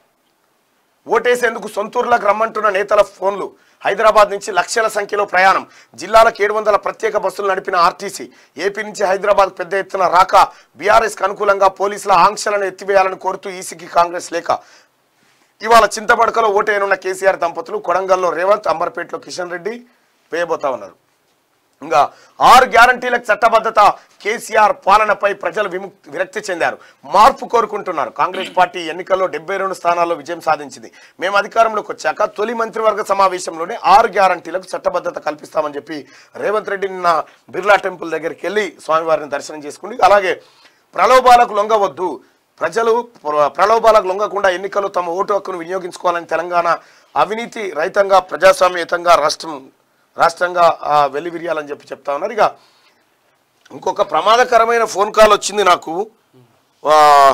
ఓటేసేందుకు సొంతూరులకు రమ్మంటున్న నేతల ఫోన్లు హైదరాబాద్ నుంచి లక్షల సంఖ్యలో ప్రయాణం జిల్లాలకు ఏడు వందల ప్రత్యేక బస్సులు నడిపిన ఆర్టీసీ ఏపీ నుంచి హైదరాబాద్ పెద్ద ఎత్తున రాక బీఆర్ఎస్కి అనుకూలంగా పోలీసుల ఆంక్షలను ఎత్తివేయాలని కోరుతూ ఈసీకి కాంగ్రెస్ లేఖ ఇవాళ చింతపడకలో ఓటేయనున్న కేసీఆర్ దంపతులు కొడంగల్లో రేవంత్ అంబర్పేటలో కిషన్ రెడ్డి వేయబోతా ఉన్నారు ఇంకా ఆరు గ్యారంటీలకు చట్టబద్ధత కేసీఆర్ పాలనపై ప్రజలు విముక్తి విరక్తి చెందారు మార్పు కోరుకుంటున్నారు కాంగ్రెస్ పార్టీ ఎన్నికల్లో డెబ్బై రెండు స్థానాల్లో విజయం సాధించింది మేము అధికారంలోకి వచ్చాక తొలి మంత్రివర్గ సమావేశంలోనే ఆరు గ్యారంటీలకు చట్టబద్ధత కల్పిస్తామని చెప్పి రేవంత్ రెడ్డి నిన్న బిర్లా టెంపుల్ దగ్గరికి వెళ్ళి స్వామివారిని దర్శనం చేసుకుని అలాగే ప్రలోభాలకు లొంగవద్దు ప్రజలు ప్ర- ప్రలోభాలకు లొంగకుండా ఎన్నికల్లో తమ ఓటు హక్కును వినియోగించుకోవాలని తెలంగాణ అవినీతి రహితంగా ప్రజాస్వామ్యయుతంగా రాష్ట్రం రాష్ట్రంగా ఆ, వెల్లివిరియాలని చెప్పి చెప్తా ఉన్నారు ఇక ఇంకొక ప్రమాదకరమైన ఫోన్ కాల్ వచ్చింది నాకు ఆ,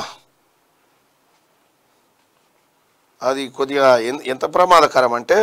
అది కొద్దిగా ఎన్- ఎంత ప్రమాదకరం అంటే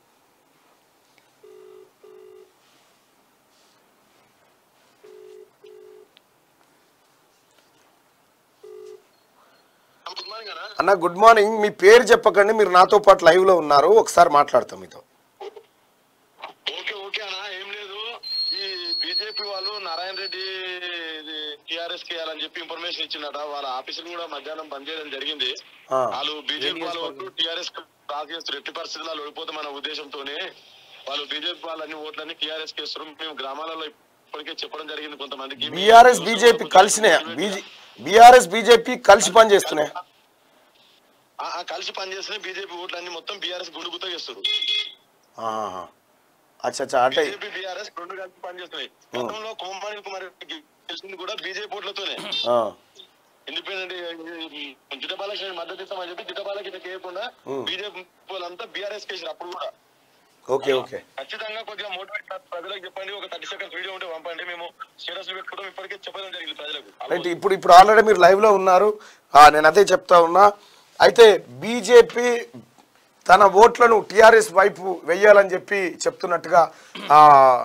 గుడ్ మార్నింగ్ అన్న అన్న గుడ్ మార్నింగ్ మీ పేరు చెప్పకండి మీరు నాతో పాటు లైవ్ లో ఉన్నారు ఒకసారి మాట్లాడతాం మీతో ఓకే ఓకే అన్న ఏం లేదు ఈ బీజేపీ వాళ్ళు నారాయణ రెడ్డి టిఆర్ఎస్ కి వేయాలని చెప్పి ఇన్ఫర్మేషన్ ఇచ్చిందట వాళ్ళ ఆఫీసులు కూడా మధ్యాహ్నం బంద్ చేయడం జరిగింది ఆ. వాళ్ళు బీజేపీ వాళ్ళు ఓట్లు టిఆర్ఎస్ కాల్ చేస్తారు ఎట్టి పరిస్థితుల్లో ఓడిపోతామన్న ఉద్దేశంతోనే వాళ్ళు బీజేపీ వాళ్ళన్ని ఓట్లన్నీ టిఆర్ఎస్ కేస్తారు మేము గ్రామాలలో ఇప్పటికే చెప్పడం జరిగింది కొంతమందికి బీఆర్ఎస్ బీజేపీ కలిసినాయి బీజే బీఆర్ఎస్ బీజేపీ కలిసి పనిచేస్తున్నాయి ఆ, ఆ, కలిసి పనిచేసిన బీజేపీ ఓట్లన్నీ మొత్తం బీఆర్ఎస్ గుండుగుతో చేస్తారు ఆహా. అచ్చా అచ్చా అంటే బీజేపీ బీఆర్ఎస్ రెండు కలిసి పనిచేస్తున్నాయి గతంలో కోమాని కుమార్ గెలిచింది కూడా బీజేపీ ఓట్లతోనే ఆ. ఇండిపెండెంట్ జిటపాలకి మద్దతు ఇస్తామని చెప్పి జిటపాలకి ఇట్లా చేయకుండా బీజేపీ వాళ్ళంతా బీఆర్ఎస్ కేసారు అప్పుడు కూడా ఓకే ఓకే ఖచ్చితంగా కొద్దిగా మోటివేట్ ప్రజలకు చెప్పండి ఒక థర్టీ సెకండ్స్ వీడియో ఉంటే పంపండి మేము స్టేటస్ పెట్టుకుంటాం ఇప్పటికే చెప్పడం జరిగింది ప్రజలకు రైట్ ఇప్పుడు ఇప్పుడు ఆల్రెడీ మీరు లైవ్లో ఉన్నారు ఆ, నేను అదే చెప్తా ఉన్నా అయితే బీజేపీ తన ఓట్లను టీఆర్ఎస్ వైపు వెయ్యాలని చెప్పి చెప్తున్నట్టుగా ఆ,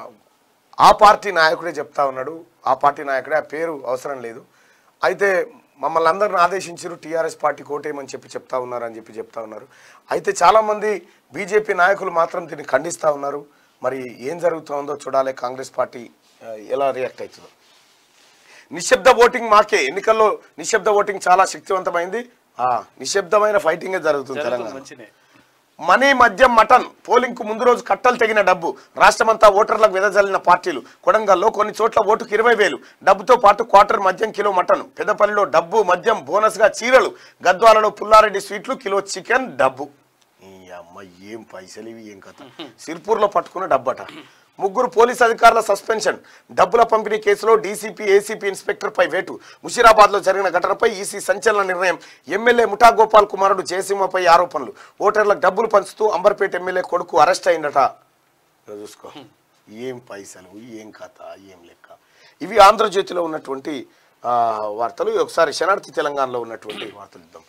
ఆ పార్టీ నాయకుడే చెప్తా ఉన్నాడు ఆ పార్టీ నాయకుడే ఆ పేరు అవసరం లేదు అయితే మమ్మల్ని అందరిని ఆదేశించారు టీఆర్ఎస్ పార్టీ కోటేయమని చెప్పి చెప్తా ఉన్నారు అని చెప్పి చెప్తా ఉన్నారు అయితే చాలామంది బీజేపీ నాయకులు మాత్రం దీన్ని ఖండిస్తూ ఉన్నారు మరి ఏం జరుగుతుందో చూడాలి కాంగ్రెస్ పార్టీ ఆ, ఎలా రియాక్ట్ అవుతుందో నిశ్శబ్ద ఓటింగ్ మాకే ఎన్నికల్లో నిశ్శబ్ద ఓటింగ్ చాలా శక్తివంతమైంది ఆ నిశ్శబ్దమైన ఫైటింగే జరుగుతుంది జరుగుతుంది తెలంగాణ మంచినే మనీ మద్యం మటన్ పోలింగ్ కు ముందు రోజు కట్టలు తెగిన డబ్బు రాష్ట్రమంతా ఓటర్లకు వెదజల్లిన పార్టీలు కొడంగల్లో కొన్ని చోట్ల ఓటుకు ఇరవై వేలు డబ్బుతో పాటు క్వార్టర్ మద్యం కిలో మటన్ పెద్దపల్లిలో డబ్బు మద్యం బోనస్ గా చీరలు గద్వాలలో పుల్లారెడ్డి స్వీట్లు కిలో చికెన్ డబ్బు ఈ అమ్మ ఏం పైసలు ఇవి ఏం కథ సిర్పూర్లో పట్టుకున్న డబ్బట ముగ్గురు పోలీస్ అధికారుల సస్పెన్షన్ డబ్బుల పంపిణీ కేసులో డీసీపీ ఏసీపీ ఇన్స్పెక్టర్ పై వేటు ముషీరాబాద్ లో జరిగిన ఘటనపై ఈసీ సంచలన నిర్ణయం ఎమ్మెల్యే ముఠా గోపాల్ కుమారుడు జయసింహపై ఆరోపణలు ఓటర్లకు డబ్బులు పంచుతూ అంబర్పేట ఎమ్మెల్యే కొడుకు అరెస్ట్ అయిందట ఇక చూసుకో ఏం పైసలు ఏం కథ ఏం లెక్క ఇవి ఆంధ్రజ్యోతిలో ఉన్నటువంటి ఆ, వార్తలు ఒకసారి శనార్థి తెలంగాణలో ఉన్నటువంటి వార్తలు ఇద్దాం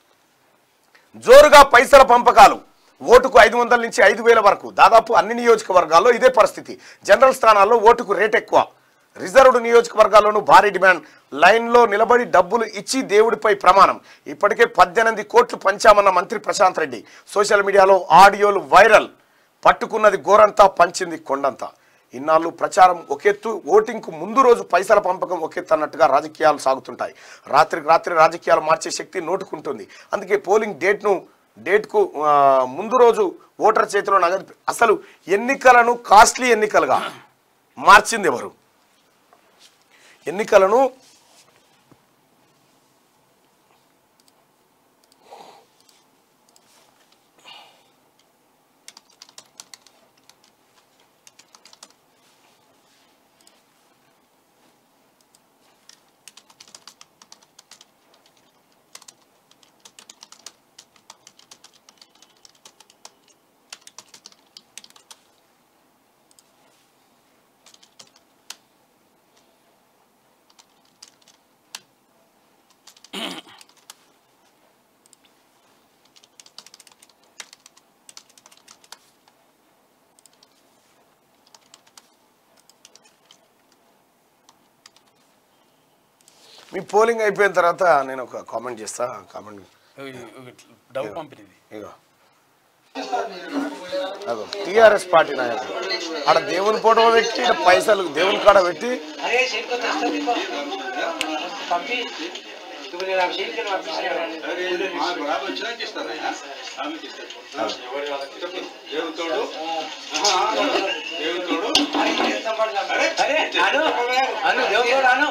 జోరుగా పైసల పంపకాలు ఓటుకు ఐదు వందల నుంచి ఐదు వేల వరకు దాదాపు అన్ని నియోజకవర్గాల్లో ఇదే పరిస్థితి జనరల్ స్థానాల్లో ఓటుకు రేట్ ఎక్కువ రిజర్వ్డ్ నియోజకవర్గాల్లోనూ భారీ డిమాండ్ లైన్లో నిలబడి డబ్బులు ఇచ్చి దేవుడిపై ప్రమాణం ఇప్పటికే పద్దెనిమిది కోట్లు పంచామన్న మంత్రి ప్రశాంత్ రెడ్డి సోషల్ మీడియాలో ఆడియోలు వైరల్ పట్టుకున్నది గోరంతా పంచింది కొండంతా ఇన్నాళ్ళు ప్రచారం ఒకెత్తు ఓటింగ్కు ముందు రోజు పైసల పంపకం ఒకెత్తు అన్నట్టుగా రాజకీయాలు సాగుతుంటాయి రాత్రికి రాత్రి రాజకీయాలు మార్చే శక్తి నోటుకుంటుంది అందుకే పోలింగ్ డేట్ను డేట్కు ఆ, ముందు రోజు ఓటర్ చేతిలో నగదు అసలు ఎన్నికలను కాస్ట్లీ ఎన్నికలుగా మార్చింది ఎవరు ఎన్నికలను మీ పోలింగ్ అయిపోయిన తర్వాత నేను ఒక కామెంట్ చేస్తా కామెంట్ డబ్బు పంపిణీది ఇగో అగో టిఆర్ఎస్ పార్టీ నాయకుడు ఆడ దేవుని ఫోటో పెట్టి ఈడ పైసలు దేవుని కాడ పెట్టి అరే శంకర్ తెస్తా దీపా పంపి నువ్వు నేను ఆ శంకర్ అరే నాను అను దేవుడు అను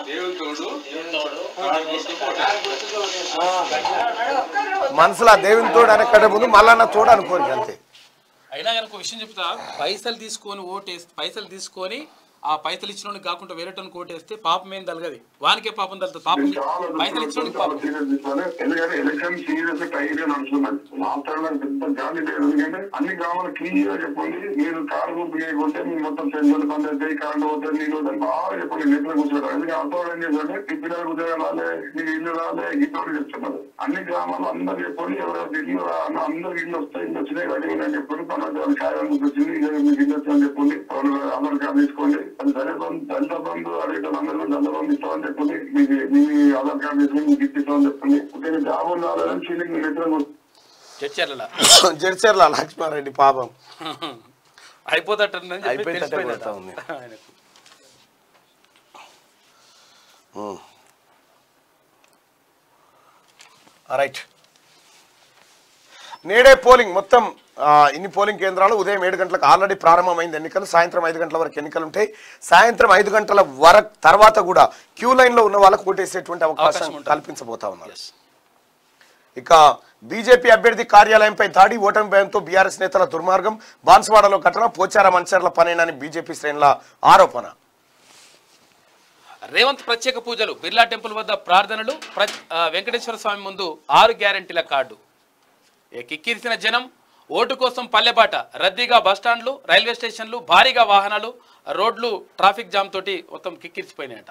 ఆ, గట్లా. మనసులో ఆ దేవుని తోడు అనక్కడ ముందు మళ్ళా నా తోడు అనుకోరు అంతే అయినా కనుక విషయం చెప్తా పైసలు తీసుకొని ఓటేస్తే పైసలు తీసుకొని ఆ పైసలు ఇచ్చినోడికి కాకుండా వేరేటోనికి ఓటేస్తే పాపం ఏం తలగది వానికే పాపం తలుతుంది పాపం పైసలు ఇచ్చినోడికి పాపం ఎందుకంటే ఎలక్షన్ సీరియస్ టైట్ గా నడుస్తున్నది మాట్లాడడానికి పెద్ద గాలి లేదు ఎందుకంటే అన్ని గ్రామాలు క్లియర్ గా చెప్పండి మీరు కారు గుర్తు చేయకుంటే మీ మొత్తం సెంట్రల్ బంద్ అయితే కరెంట్ పోతే నీళ్ళు పోతే బాగా చెప్పండి నెట్లో కూర్చోడం ఎందుకంటే అంతా ఏం చేశారంటే టిప్పిదారు ఉద్యోగం రాలే నీకు ఇల్లు రాలే గిట్టోడు చెప్తున్నారు అన్ని గ్రామాలు అందరు చెప్పండి ఎవరెవరికి ఇల్లు రా అన్న అందరికి ఇల్లు వస్తాయి ఇల్లు వచ్చినాయి రెడీ అని చెప్పండి పన్నెండు కాయం వచ్చింది ఇదే మీకు ఇల్లు వచ్చని చెప్పండి వాళ్ళు ఆధార్ కార్డు తీసుకోండి అది సరే బంధు దళిత బంధు అడిగిన అందరూ దళిత బంధు ఇస్తామని చెప్పండి మీకు మీ ఆధార్ కార్డు తీసుకుని మీకు ఇప్పిస్తామని చెప్పండి ఒకటి జాబ్ రాలేదని ఫీలింగ్ నెట్లో చర్చల జడ్చర్ల లక్ష్మారెడ్డి పాపం అయిపోతట్టుందని చెప్పి అయిపోయేటట్టే తెలిసిపోయిందట. కొడతా ఉంది. ఆయనకు. రైట్ నేడే పోలింగ్ మొత్తం ఆ, ఇన్ని పోలింగ్ కేంద్రాలు ఉదయం ఏడు గంటలకు ఆల్రెడీ ప్రారంభమైంది ఎన్నికలు సాయంత్రం ఐదు గంటల వరకు ఎన్నికలు ఉంటాయి సాయంత్రం ఐదు గంటల వరకు తర్వాత కూడా క్యూ లైన్ లో ఉన్న వాళ్ళకు ఓటేసేటువంటి అవకాశం అవకాశం ఉంటుంది. కల్పించబోతా ఉన్నారు ఇక బీజేపీ అభ్యర్థి కార్యాలయంపై దాడి ఓటమి భయంతో బీఆర్ఎస్ నేతల దుర్మార్గం బాన్స్వాడలో ఘటన పోచారం అంచర్ల పనేనని బీజేపీ శ్రేణుల ఆరోపణ రేవంత్ ప్రత్యేక పూజలు బిర్లా టెంపుల్ వద్ద ప్రార్థనలు ప్ర ఆ, వెంకటేశ్వర స్వామి ముందు ఆరు గ్యారెంటీల కార్డు ఏ కిక్కిరిసిన జనం ఓటు కోసం పల్లెబాట రద్దీగా బస్టాండ్లు రైల్వే స్టేషన్లు భారీగా వాహనాలు రోడ్లు ట్రాఫిక్ జామ్ తోటి మొత్తం కిక్కిరిసిపోయినాయట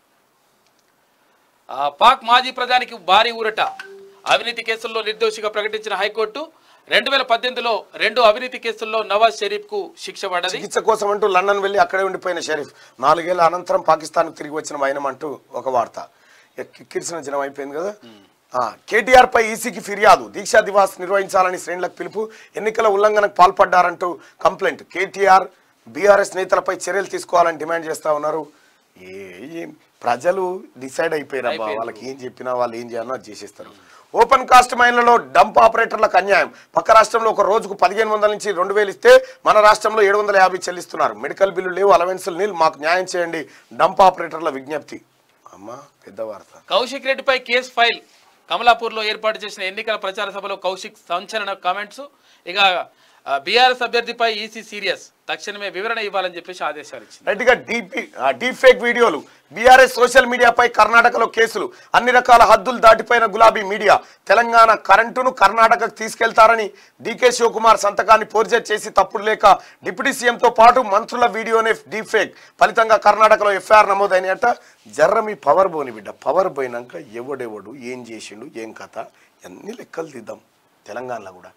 ఆ, పాక్ మాజీ ప్రధానికి భారీ ఊరట అవినీతి కేసుల్లో నిర్దోషిగా ప్రకటించిన హైకోర్టు రెండు వేల పద్దెనిమిదిలో రెండు అవినీతి కేసుల్లో నవాజ్ షరీఫ్కు శిక్ష పడ్డది చికిత్స కోసం అంటూ లండన్ వెళ్ళి అక్కడే ఉండిపోయిన షరీఫ్ నాలుగేళ్ల అనంతరం పాకిస్తాన్ తిరిగి వచ్చిన వైనం అంటూ ఒక వార్త ఇక కిక్కిరిసిన జనం అయిపోయింది కదా ఆ, కేటీఆర్ పై ఈసీకి ఫిర్యాదు దీక్షా దివాస్ నిర్వహించాలని శ్రేణులకు పిలుపు ఎన్నికల ఉల్లంఘనకు పాల్పడ్డారంటూ కంప్లైంట్ కేటీఆర్ బీఆర్ఎస్ నేతలపై చర్యలు తీసుకోవాలని డిమాండ్ చేస్తా ఉన్నారు ఏ ఏం ప్రజలు డిసైడ్ అయిపోయారు అబ్బా వాళ్ళకి ఏం చెప్పినా వాళ్ళు ఏం చేయాలో అది చేసేస్తారు ఓపెన్ కాస్ట్ మైన్లలో డంప్ ఆపరేటర్లకు అన్యాయం పక్క రాష్ట్రంలో ఒక రోజుకు పదిహేను వందల నుంచి రెండు వేలు ఇస్తే మన రాష్ట్రంలో ఏడు వందల యాభై చెల్లిస్తున్నారు మెడికల్ బిల్లు లేవు అలవెన్సులు నీళ్ళు మాకు న్యాయం చేయండి డంప్ ఆపరేటర్ల విజ్ఞప్తి అమ్మా పెద్ద వార్త కౌశిక్ రెడ్డిపై కేసు ఫైల్ కమలాపూర్లో ఏర్పాటు చేసిన ఎన్నికల ప్రచార సభలో కౌశిక్ సంచలన కామెంట్స్ ఇక బీఆర్ఎస్ అభ్యర్థిపై ఈసీ సీరియస్ తక్షణమే వివరణ ఇవ్వాలని చెప్పేసి ఆదేశాలు ఇచ్చింది రైట్ గా డీపీ డీప్ ఫేక్ వీడియోలు బీఆర్ఎస్ సోషల్ మీడియాపై కర్ణాటకలో కేసులు అన్ని రకాల హద్దులు దాటిపోయిన గులాబీ మీడియా తెలంగాణ కరెంటును కర్ణాటకకు తీసుకెళ్తారని డీకే శివకుమార్ సంతకాన్ని పోర్జెట్ చేసి తప్పుడు లేక డిప్యూటీ సీఎంతో పాటు మంత్రుల వీడియోనే డీప్ ఫేక్ ఫలితంగా కర్ణాటకలో ఎఫ్ఐఆర్ నమోదైనట జర్ర మీ పవర్ పోని బిడ్డ పవర్ పోయినాక ఎవడెవడు ఏం చేసిండు ఏం కథ అన్ని లెక్కలు తీద్దాం తెలంగాణలో కూడా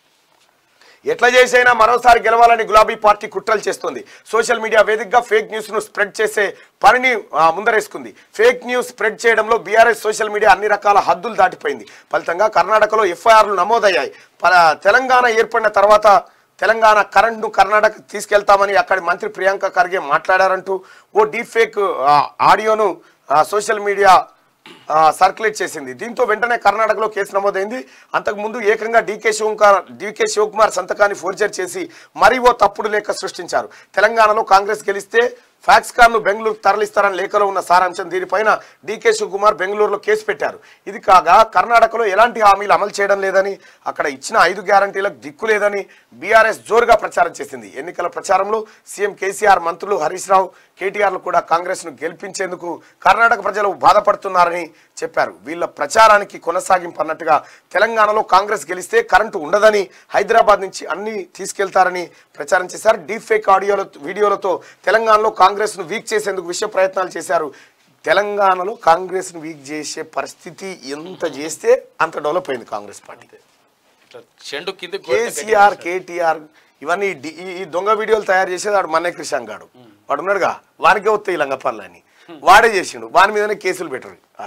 ఎట్లా చేసైనా మరోసారి గెలవాలని గులాబీ పార్టీ కుట్రలు చేస్తోంది సోషల్ మీడియా వేదికగా ఫేక్ న్యూస్ ను స్ప్రెడ్ చేసే పనిని ఆ, ముందరేసుకుంది ఫేక్ న్యూస్ స్ప్రెడ్ చేయడంలో బీఆర్ఎస్ సోషల్ మీడియా అన్ని రకాల హద్దులు దాటిపోయింది ఫలితంగా కర్ణాటకలో ఎఫ్ఐఆర్లు నమోదయ్యాయి ప- తెలంగాణ ఏర్పడిన తర్వాత తెలంగాణ కరెంట్ను కర్ణాటక తీసుకెళ్తామని అక్కడి మంత్రి ప్రియాంక ఖర్గే మాట్లాడారంటూ ఓ డీప్ ఫేక్ ఆ, ఆడియోను ఆ, సోషల్ మీడియా ఆ, సర్క్యులేట్ చేసింది దీంతో వెంటనే కర్ణాటకలో కేసు నమోదైంది అంతకుముందు ఏకంగా డీకే శివకుమార్ డీకే శివకుమార్ సంతకాన్ని ఫోర్జర్ చేసి మరీ ఓ తప్పుడు లేఖ సృష్టించారు తెలంగాణలో కాంగ్రెస్ గెలిస్తే ఫ్యాక్స్ కార్ను బెంగళూరు తరలిస్తారని లేఖలో ఉన్న సారాంశం దీనిపైన డీకే శివకుమార్ బెంగళూరులో కేసు పెట్టారు ఇది కాగా కర్ణాటకలో ఎలాంటి హామీలు అమలు చేయడం లేదని అక్కడ ఇచ్చిన ఐదు గ్యారంటీలకు దిక్కు లేదని బీఆర్ఎస్ జోరుగా ప్రచారం చేసింది ఎన్నికల ప్రచారంలో సీఎం కేసీఆర్ మంత్రులు హరీష్ రావు కేటీఆర్లు కూడా కాంగ్రెస్ను గెలిపించేందుకు కర్ణాటక ప్రజలు బాధపడుతున్నారని చెప్పారు వీళ్ళ ప్రచారానికి కొనసాగింపు అన్నట్టుగా తెలంగాణలో కాంగ్రెస్ గెలిస్తే కరెంటు ఉండదని హైదరాబాద్ నుంచి అన్ని తీసుకెళ్తారని ప్రచారం చేశారు డీప్ ఫేక్ ఆడియోల వీడియోలతో తెలంగాణలో కాంగ్రెస్ను వీక్ చేసేందుకు విషయ ప్రయత్నాలు చేశారు తెలంగాణలో కాంగ్రెస్ను వీక్ చేసే పరిస్థితి ఎంత చేస్తే అంత డెవలప్ అయింది కాంగ్రెస్ పార్టీ ఇట్లా చెండు కింద కేసీఆర్ కేటీఆర్ ఇవన్నీ డి- ఈ- ఈ దొంగ వీడియోలు తయారు చేసేది వాడు మన్నే కృష్ణ గాడు వాడు ఉన్నాడుగా వానికే వస్తాయి లంగ పనులని వాడే చేసిండు వాని మీదనే కేసులు పెట్టరు ఆడ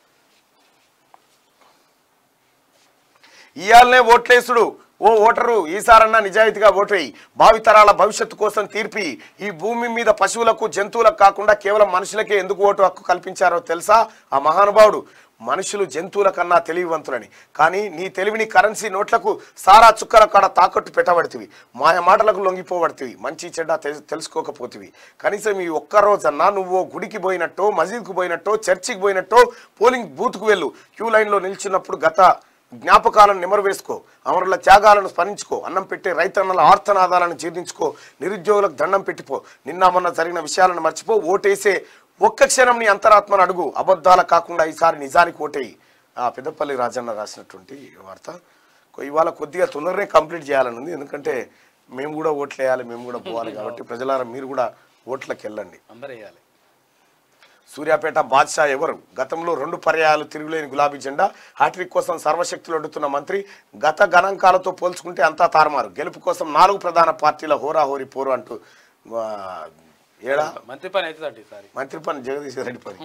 ఇయాలనే ఓట్లేసుడు ఓ ఓటరు ఈసారన్నా నిజాయితీగా ఓటేయి భావితరాల భవిష్యత్తు కోసం తీర్పి ఈ భూమి మీద పశువులకు జంతువులకు కాకుండా కేవలం మనుషులకే ఎందుకు ఓటు హక్కు కల్పించారో తెలుసా ఆ మహానుభావుడు మనుషులు జంతువుల కన్నా తెలివివంతులని కానీ నీ తెలివిని కరెన్సీ నోట్లకు సారా చుక్కల కాడ తాకట్టు పెట్టబడుతుంది మాయ మాటలకు లొంగిపోబడుతుంది మంచి చెడ్డ తె- తెలుసుకోకపోతివి కనీసం ఈ ఒక్క రోజన్నా నువ్వు ఓ గుడికి పోయినట్టో మసీద్కు పోయినట్టో చర్చికి పోయినట్టో పోలింగ్ బూత్కు వెళ్ళు క్యూ లైన్లో నిల్చున్నప్పుడు గత జ్ఞాపకాలను నెమరు వేసుకో అమరుల త్యాగాలను స్మరించుకో అన్నం పెట్టే రైతన్నల ఆర్తనాదాలను జీర్ణించుకో నిరుద్యోగులకు దండం పెట్టిపో నిన్న మొన్న జరిగిన విషయాలను మర్చిపో ఓటేసే ఒక్క క్షణం నీ అంతరాత్మను అడుగు అబద్ధాల కాకుండా ఈసారి నిజానికి ఓటేయి ఆ పెద్దపల్లి రాజన్న రాసినటువంటి వార్త కొ- ఇవాళ కొద్దిగా తొందరనే కంప్లీట్ చేయాలని ఉంది ఎందుకంటే మేము కూడా ఓట్లు వేయాలి మేము కూడా పోవాలి కాబట్టి ప్రజలారా మీరు కూడా ఓట్లకు వెళ్ళండి అందరూ వేయాలి సూర్యాపేట బాద్షా ఎవరు గతంలో రెండు పర్యాయాలు తిరుగులేని గులాబీ జెండా హ్యాట్రిక్ కోసం సర్వశక్తులు అడ్డుతున్న మంత్రి గత గణాంకాలతో పోల్చుకుంటే అంతా తారుమారు గెలుపు కోసం నాలుగు ప్రధాన పార్టీల హోరాహోరీ పోరు అంటూ ఆ, ఏడా మంత్రి పని అవుతుందండి ఈసారి మంత్రి పని జగదీశ్ రెడ్డి పని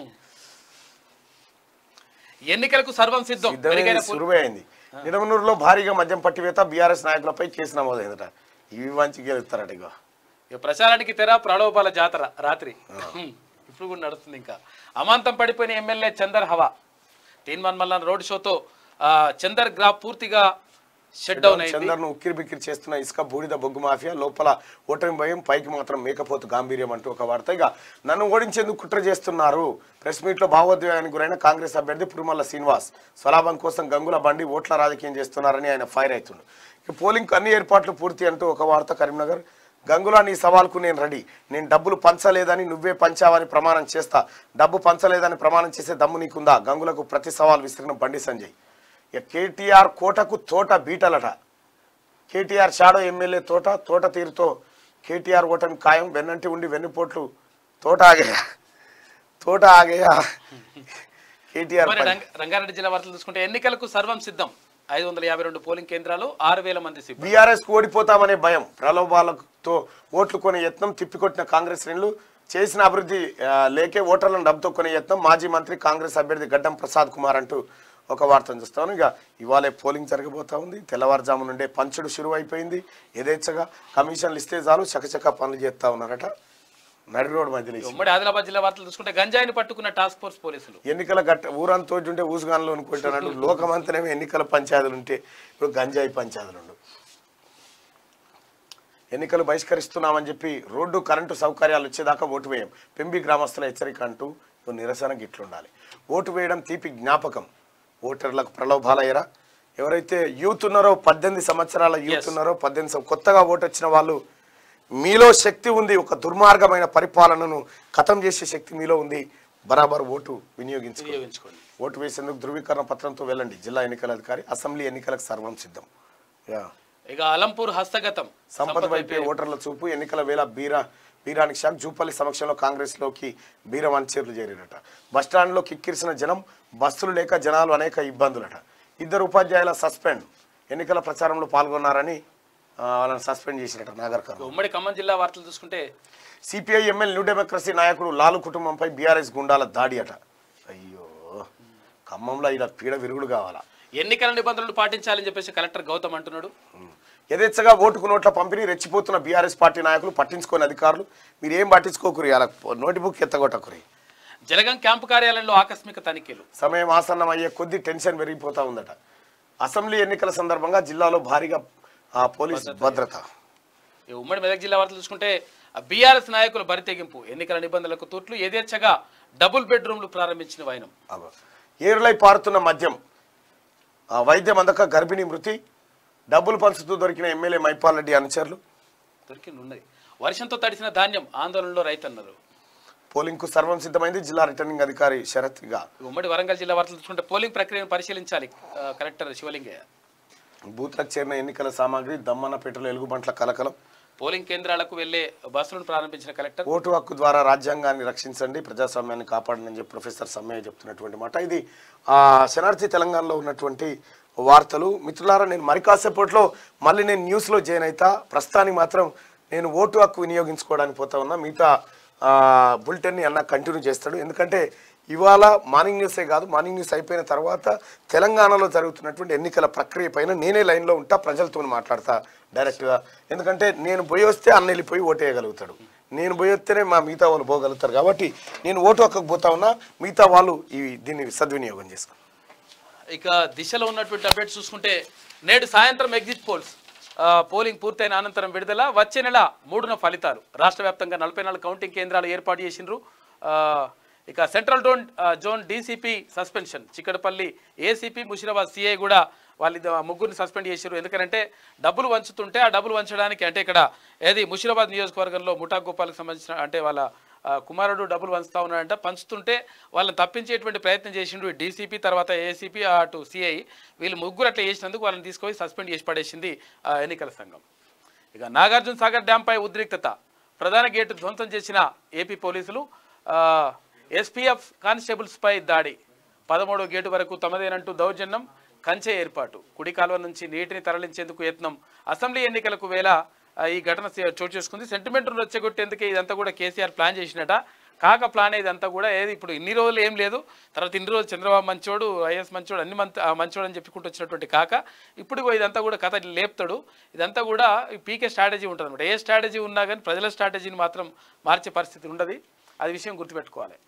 ఎన్నికలకు సర్వం సిద్ధం సిద్ధమైన మెరుగైన పు- సురువే అయింది నిడమనూరులో భారీగా మద్యం పట్టివేత బీఆర్ఎస్ నాయకులపై కేసు నమోదైందట ఇవి మంచి గెలుస్తారట ఇగో ఇక ప్రచారానికి తెర ప్రలోభాల జాతర రాత్రి హ్మ్. ఇప్పుడు కూడా నడుస్తుంది ఇంకా అమాంతం పడిపోయిన ఎమ్మెల్యే చందర్ హవా తీన్ మన్మల్ల రోడ్ షోతో ఆ, చందర్ గ్రాఫ్ పూర్తిగా షట్ డౌన్ అయింది చందర్ను ఉక్కిరి బిక్కిరి చేస్తున్న ఇసుక బూడిద బొగ్గు మాఫియా లోపల ఓటమి భయం పైకి మాత్రం మేకపోతు గాంభీర్యం అంటూ ఒక వార్త ఇక నన్ను ఓడించేందుకు కుట్ర చేస్తున్నారు ప్రెస్ మీట్ లో భావోద్వేగానికి గురైన కాంగ్రెస్ అభ్యర్థి పురుమల్ల శ్రీనివాస్ స్వలాభం కోసం గంగుల బండి ఓట్ల రాజకీయం చేస్తున్నారని ఆయన ఫైర్ అవుతుండు ఇక పోలింగ్ అన్ని ఏర్పాట్లు పూర్తి అంటూ ఒక వార్త కరీంనగర్ గంగులా నీ సవాల్కు నేను రెడీ నేను డబ్బులు పంచలేదని నువ్వే పంచావని ప్రమాణం చేస్తా డబ్బు పంచలేదని ప్రమాణం చేసే దమ్ము నీకుందా గంగులకు ప్రతి సవాల్ విసిరిన బండి సంజయ్ ఇక కేటీఆర్ కోటకు తోట బీటలట కేటీఆర్ షాడో ఎమ్మెల్యే తోట తోట తీరుతో కేటీఆర్ ఓటమి ఖాయం వెన్నంటి ఉండి వెన్నుపోట్లు తోట ఆగేయా తోట ఆగేయా కేటీఆర్ మరి పని. రంగ- రంగారెడ్డి జిల్లా వార్తలు చూసుకుంటే ఎన్నికలకు సర్వం సిద్ధం ఐదు వందల యాభై రెండు పోలింగ్ కేంద్రాలు ఆరు వేల మంది సిబ్బంది బీఆర్ఎస్ ఓడిపోతామనే భయం ప్రలోభాలతో ఓట్లు కొనే యత్నం తిప్పికొట్టిన కాంగ్రెస్ శ్రేణులు చేసిన అభివృద్ధి ఆ, లేకే ఓటర్లను డబ్బుతో కొనే యత్నం మాజీ మంత్రి కాంగ్రెస్ అభ్యర్థి గడ్డం ప్రసాద్ కుమార్ అంటూ ఒక వార్తను చూస్తాను ఇక ఇవాళ పోలింగ్ జరగబోతా ఉంది తెల్లవారుజాము నుండే పంచుడు షురువు అయిపోయింది యథేచ్ఛగా కమిషన్లు ఇస్తే చాలు చకచక పనులు చేస్తా ఉన్నారట నడి రోడ్డు మధ్యలో వేసి. ఉమ్మడి ఆదిలాబాద్ జిల్లా వార్తలు చూసుకుంటే గంజాయిని పట్టుకున్న టాస్క్ ఫోర్స్ పోలీసులు ఎన్నికల గట్ట ఊరంతా ఉంటే ఊసుగాన్లో అనుకుంటున్నాడు లోకమంతనేమో ఎన్నికల పంచాయతీలు ఉంటే ఇప్పుడు గంజాయి పంచాయతీలు ఉండు ఎన్నికలు బహిష్కరిస్తున్నామని చెప్పి రోడ్డు కరెంటు సౌకర్యాలు వచ్చేదాకా ఓటు వేయం పెంబి గ్రామస్తుల హెచ్చరిక అంటూ ఓ నిరసన గిట్లుండాలి ఓటు వేయడం తీపి జ్ఞాపకం ఓటర్లకు ప్రలోభాలయ్యరా ఎవరైతే యూత్ ఉన్నారో పద్దెనిమిది సంవత్సరాల యూత్ ఉన్నారో పద్దెనిమిది సం- కొత్తగా ఓటు వచ్చిన వాళ్ళు మీలో శక్తి ఉంది ఒక దుర్మార్గమైన పరిపాలనను ఖతం చేసే శక్తి మీలో ఉంది బరాబర్ ఓటు వినియోగించుకోండి వినియోగించుకోండి ఓటు వేసేందుకు ధృవీకరణ పత్రంతో వెళ్ళండి జిల్లా ఎన్నికల అధికారి అసెంబ్లీ ఎన్నికలకు సర్వం సిద్ధం యా ఇక అలంపూర్ హస్తగతం సంపద వైపే ఓటర్ల చూపు ఎన్నికల వేళ బీరా బీరానికి షాక్ జూపల్లి సమక్షంలో కాంగ్రెస్లోకి బీరం అనుచరులు చేరిరట బస్టాండ్లో కిక్కిరిసిన జనం బస్సులు లేక జనాలు అనేక ఇబ్బందులట ఇద్దరు ఉపాధ్యాయుల సస్పెండ్ ఎన్నికల ప్రచారంలో పాల్గొన్నారని ఆ, వాళ్ళని సస్పెండ్ చేసిరట నాగర్ కర్నూలు ఉమ్మడి ఖమ్మం జిల్లా వార్తలు చూసుకుంటే సిపిఐ ఎమ్మెల్యే న్యూ డెమోక్రసీ నాయకుడు లాలు కుటుంబంపై బీఆర్ఎస్ గుండాల దాడి అట అయ్యో ఖమ్మంలో ఇలా పీడ విరుగుడు కావాలా ఎన్నికల నిబంధనలు పాటించాలని చెప్పేసి కలెక్టర్ గౌతమ్ అంటున్నాడు యథేచ్ఛగా ఓటుకు నోట్ల పంపిణీ రెచ్చిపోతున్న బీఆర్ఎస్ పార్టీ నాయకులు పట్టించుకోని అధికారులు మీరు ఏం పట్టించుకోకురి అలా నోటి బుక్ ఎత్తగొట్టకురి జలగం క్యాంపు కార్యాలయంలో ఆకస్మిక తనిఖీలు సమయం ఆసన్నం అయ్యే కొద్దీ టెన్షన్ పెరిగిపోతా ఉందట అసెంబ్లీ ఎన్నికల సందర్భంగా జిల్లాలో భారీగా ఆ, పోలీస్ భద్రత ఈ ఉమ్మడి మెదక్ జిల్లా వార్తలు చూసుకుంటే బీఆర్ఎస్ నాయకుల బరితెగింపు ఎన్నికల నిబంధనలకు తూట్లు యథేచ్ఛగా డబుల్ బెడ్రూమ్లు ప్రారంభించిన వైనం అగో. ఏరులై పారుతున్న మద్యం ఆ, వైద్యం అందక గర్భిణీ మృతి డబ్బులు పంచుతూ దొరికిన ఎమ్మెల్యే మైపాల్ రెడ్డి అనుచరులు దొరికింది ఉన్నది వర్షంతో తడిసిన ధాన్యం ఆందోళనలో రైతన్నారు పోలింగ్కు సర్వం సిద్ధమైంది జిల్లా రిటర్నింగ్ అధికారి శరత్గా ఈ ఉమ్మడి వరంగల్ జిల్లా వార్తలు చూసుకుంటే పోలింగ్ ప్రక్రియను పరిశీలించాలి ఆ, కలెక్టర్ శివలింగయ్య బూత్లకు చేరిన ఎన్నికల సామాగ్రి దమ్మన్నపేటలో ఎలుగుబంట్ల కలకలం పోలింగ్ కేంద్రాలకు వెళ్లే బస్సులను ప్రారంభించిన కలెక్టర్ ఓటు హక్కు ద్వారా రాజ్యాంగాన్ని రక్షించండి ప్రజాస్వామ్యాన్ని కాపాడండి అని చెప్పి ప్రొఫెసర్ సమ్మయ్య చెప్తున్నటువంటి మాట ఇది ఆ, శనార్థి తెలంగాణలో ఉన్నటువంటి వార్తలు మిత్రులారా నేను మరి కాసేపట్లో మళ్ళీ నేను న్యూస్లో జాయిన్ అవుతా ప్రస్తుతానికి మాత్రం నేను ఓటు హక్కు వినియోగించుకోవడానికి పోతా ఉన్నా మిగతా ఆ, బులెటిన్ని అన్న కంటిన్యూ చేస్తాడు ఎందుకంటే ఇవాళ మార్నింగ్ న్యూసే కాదు మార్నింగ్ న్యూస్ అయిపోయిన తర్వాత తెలంగాణలో జరుగుతున్నటువంటి ఎన్నికల ప్రక్రియ పైన నేనే లైన్లో ఉంటా ప్రజలతో మాట్లాడతా డైరెక్ట్గా ఎందుకంటే నేను పోయి వస్తే అన్న వెళ్ళిపోయి ఓటేయగలుగుతాడు నేను పోయి వస్తేనే మా మిగతా వాళ్ళు పోగలుగుతారు కాబట్టి నేను ఓటు హక్కుకు పోతా ఉన్నా మిగతా వాళ్ళు ఈ దీన్ని సద్వినియోగం చేసుకో ఇక దిశలో ఉన్నటువంటి అప్డేట్స్ చూసుకుంటే నేడు సాయంత్రం ఎగ్జిట్ పోల్స్ ఆ, పోలింగ్ పూర్తయిన అనంతరం విడుదల వచ్చే నెల మూడున ఫలితాలు రాష్ట్ర వ్యాప్తంగా నలభై నాలుగు కౌంటింగ్ కేంద్రాలు ఏర్పాటు చేసిండ్రు ఆ, ఇక సెంట్రల్ జోన్ ఆ, zone DCP suspension Chikkadpally ACP Musheerabad CI కూడా వాళ్ళు ఇద్ద- ముగ్గురిని సస్పెండ్ చేశారు ఎందుకంటే డబ్బులు వంచుతుంటే ఆ డబ్బులు వంచడానికి అంటే ఇక్కడ ఏది ముషిరాబాద్ నియోజకవర్గంలో ముఠా గోపాల్కి సంబంధించిన అంటే వాళ్ళ ఆ, కుమారుడు డబ్బులు పంచుతా ఉన్నాడంట పంచుతుంటే వాళ్ళని తప్పించేటువంటి ప్రయత్నం చేసిండు డీసీపీ తర్వాత ఏసీపీ అటు సిఐ వీళ్ళు ముగ్గురు అట్లా చేసినందుకు వాళ్ళని తీసుకొని సస్పెండ్ చేసి పడేసింది ఆ, ఎన్నికల సంఘం ఇక నాగార్జున సాగర్ డ్యాంపై ఉద్రిక్తత ప్రధాన గేటు ధ్వంసం చేసిన ఏపీ పోలీసులు ఎస్పీఎఫ్ కానిస్టేబుల్స్పై దాడి పదమూడో గేటు వరకు తమదేనంటూ దౌర్జన్యం కంచె ఏర్పాటు కుడి కాలువ నుంచి నీటిని తరలించేందుకు యత్నం అసెంబ్లీ ఎన్నికలకు వేళ ఆ, ఈ ఘటన చే- చోటు చేసుకుంది సెంటిమెంట్ను రెచ్చగొట్టేందుకే ఇదంతా కూడా కేసీఆర్ ప్లాన్ చేసినట కాక ప్లాన్ ఇదంతా కూడా ఏది ఇప్పుడు ఇన్ని రోజులు ఏం లేదు తర్వాత ఇన్ని రోజులు చంద్రబాబు మంచోడు ఐఎస్ మంచోడు అన్ని మంత్ ఆ, మంచోడు అని చెప్పుకుంటూ వచ్చినటువంటి కాక ఇప్పుడు ఇగో ఇదంతా కూడా కథ లేపుతాడు ఇదంతా కూడా ఈ పీకే స్ట్రాటజీ ఉంటుంది అనమాట ఏ స్ట్రాటజీ ఉన్నా కానీ ప్రజల స్ట్రాటజీని మాత్రం మార్చే పరిస్థితి ఉండదు అది విషయం గుర్తుపెట్టుకోవాలి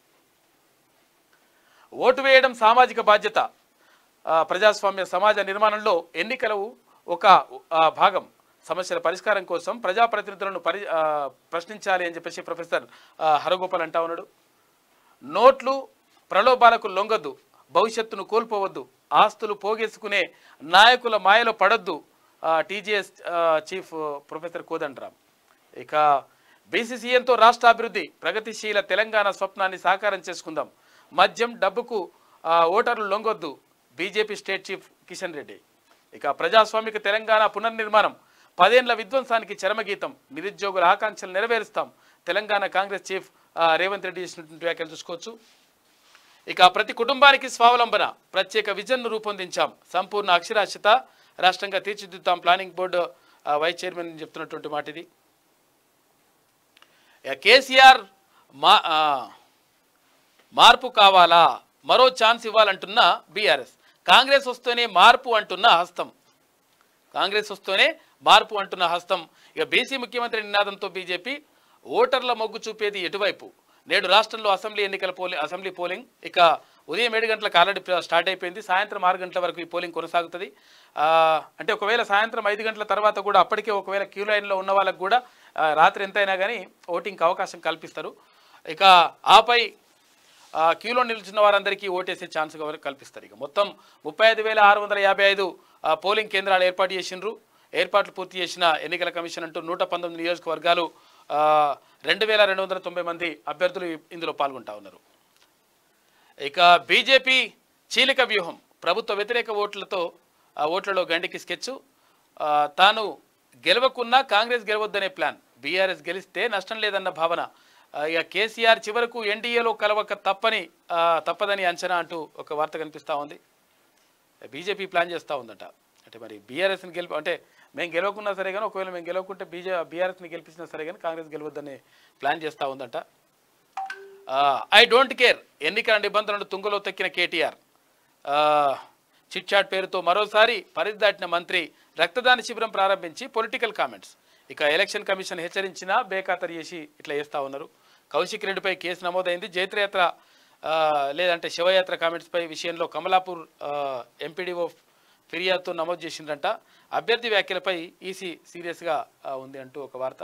ఓటు వేయడం సామాజిక బాధ్యత ఆ, ప్రజాస్వామ్య సమాజ నిర్మాణంలో ఎన్నికలు ఒక ఆ, భాగం సమస్యల పరిష్కారం కోసం ప్రజాప్రతినిధులను పరి ఆ, ప్రశ్నించాలి అని చెప్పేసి ప్రొఫెసర్ ఆ, హరగోపాల్ అంటా ఉన్నాడు నోట్లు ప్రలోభాలకు లొంగద్దు భవిష్యత్తును కోల్పోవద్దు ఆస్తులు పోగేసుకునే నాయకుల మాయలో పడొద్దు టీజీఎస్ చీఫ్ ప్రొఫెసర్ కోదండరామ్ ఇక బీసీసీఎంతో రాష్ట్ర అభివృద్ధి ప్రగతిశీల తెలంగాణ స్వప్నాన్ని సాకారం చేసుకుందాం మద్యం డబ్బుకు ఆ, ఓటర్లు లొంగొద్దు BJP state chief Kishan Reddy ఇక ప్రజాస్వామిక తెలంగాణ పునర్నిర్మాణం పదేండ్ల విధ్వంసానికి చరమగీతం నిరుద్యోగుల ఆకాంక్షలు నెరవేరుస్తాం తెలంగాణ కాంగ్రెస్ చీఫ్ ఆ, రేవంత్ రెడ్డి చేసినటువంటి వ్యాఖ్యలు చూసుకోవచ్చు ఇక ప్రతి కుటుంబానికి స్వావలంబన ప్రత్యేక విజన్ను రూపొందించాం సంపూర్ణ అక్షరాస్యత రాష్ట్రంగా తీర్చిదిద్దాం ప్లానింగ్ బోర్డు ఆ, వైస్ చైర్మన్ చెప్తున్నటువంటి మాట ఇది ఇక కేసీఆర్ మా ఆ, మార్పు కావాలా మరో ఛాన్స్ ఇవ్వాలంటున్న బీఆర్ఎస్ కాంగ్రెస్ వస్తేనే మార్పు అంటున్న హస్తం కాంగ్రెస్ వస్తేనే మార్పు అంటున్న హస్తం ఇక బీసీ ముఖ్యమంత్రి నినాదంతో బీజేపీ ఓటర్ల మొగ్గు చూపేది ఎటువైపు నేడు రాష్ట్రంలో అసెంబ్లీ ఎన్నికల పోలింగ్ అసెంబ్లీ పోలింగ్ ఇక ఉదయం ఏడు గంటలకు ఆల్రెడీ స్టార్ట్ అయిపోయింది సాయంత్రం ఆరు గంటల వరకు ఈ పోలింగ్ కొనసాగుతుంది ఆ, అంటే ఒకవేళ సాయంత్రం ఐదు గంటల తర్వాత కూడా అప్పటికే ఒకవేళ క్యూ లైన్లో ఉన్న వాళ్ళకు కూడా ఆ, రాత్రి ఎంతైనా కానీ ఓటింగ్కి అవకాశం కల్పిస్తారు ఇక ఆపై ఆ, క్యూలో నిలిచిన వారందరికీ ఓటేసే ఛాన్స్ కవ- కల్పిస్తారు ఇక మొత్తం ముప్పై ఐదు వేల ఆరు వందల యాభై ఐదు ఆ, పోలింగ్ కేంద్రాలు ఏర్పాటు చేసిండ్రు ఏర్పాట్లు పూర్తి చేసిన ఎన్నికల కమిషన్ అంటూ నూట పంతొమ్మిది నియోజకవర్గాలు ఆ, రెండు వేల రెండు వందల తొంభై మంది అభ్యర్థులు ఇందులో పాల్గొంటా ఉన్నారు ఇక బీజేపీ చీలిక వ్యూహం ప్రభుత్వ వ్యతిరేక ఓట్లతో ఆ ఓట్లలో గండికి స్కెచ్ ఆ, తాను గెలవకున్నా కాంగ్రెస్ గెలవద్దనే ప్లాన్ బీఆర్ఎస్ గెలిస్తే నష్టం లేదన్న భావన ఆ, ఇక కేసీఆర్ చివరకు ఎన్డీఏలో కలవక తప్పని ఆ, తప్పదని అంచనా అంటూ ఒక వార్త కనిపిస్తూ ఉంది బీజేపీ ప్లాన్ చేస్తూ ఉందట అంటే మరి బీఆర్ఎస్ని గెలిపి అంటే మేము గెలవకున్నా సరే కానీ ఒకవేళ మేము గెలవకుంటే బీజే బీఆర్ఎస్ని గెలిపించినా సరే కానీ కాంగ్రెస్ గెలవద్దని ప్లాన్ చేస్తూ ఉందట ఐ డోంట్ కేర్ ఎన్నికల నిబంధనలు తుంగలో తొక్కిన కేటీఆర్ చిట్ చాట్ పేరుతో మరోసారి పరిధి దాటిన మంత్రి రక్తదాన శిబిరం ప్రారంభించి పొలిటికల్ కామెంట్స్ ఇక ఎలక్షన్ కమిషన్ హెచ్చరించినా బేఖాతరు చేసి ఇట్లా చేస్తూ ఉన్నారు కౌశిక్ రెడ్డిపై కేసు నమోదైంది జైత్రయాత్ర ఆ, లేదంటే శివయాత్ర కామెంట్స్పై విషయంలో కమలాపూర్ ఎంపీడీఓ ఫిర్యాదుతో నమోదు చేసిందంట అభ్యర్థి వ్యాఖ్యలపై ఈసీ సీరియస్గా ఆ, ఉంది అంటూ ఒక వార్త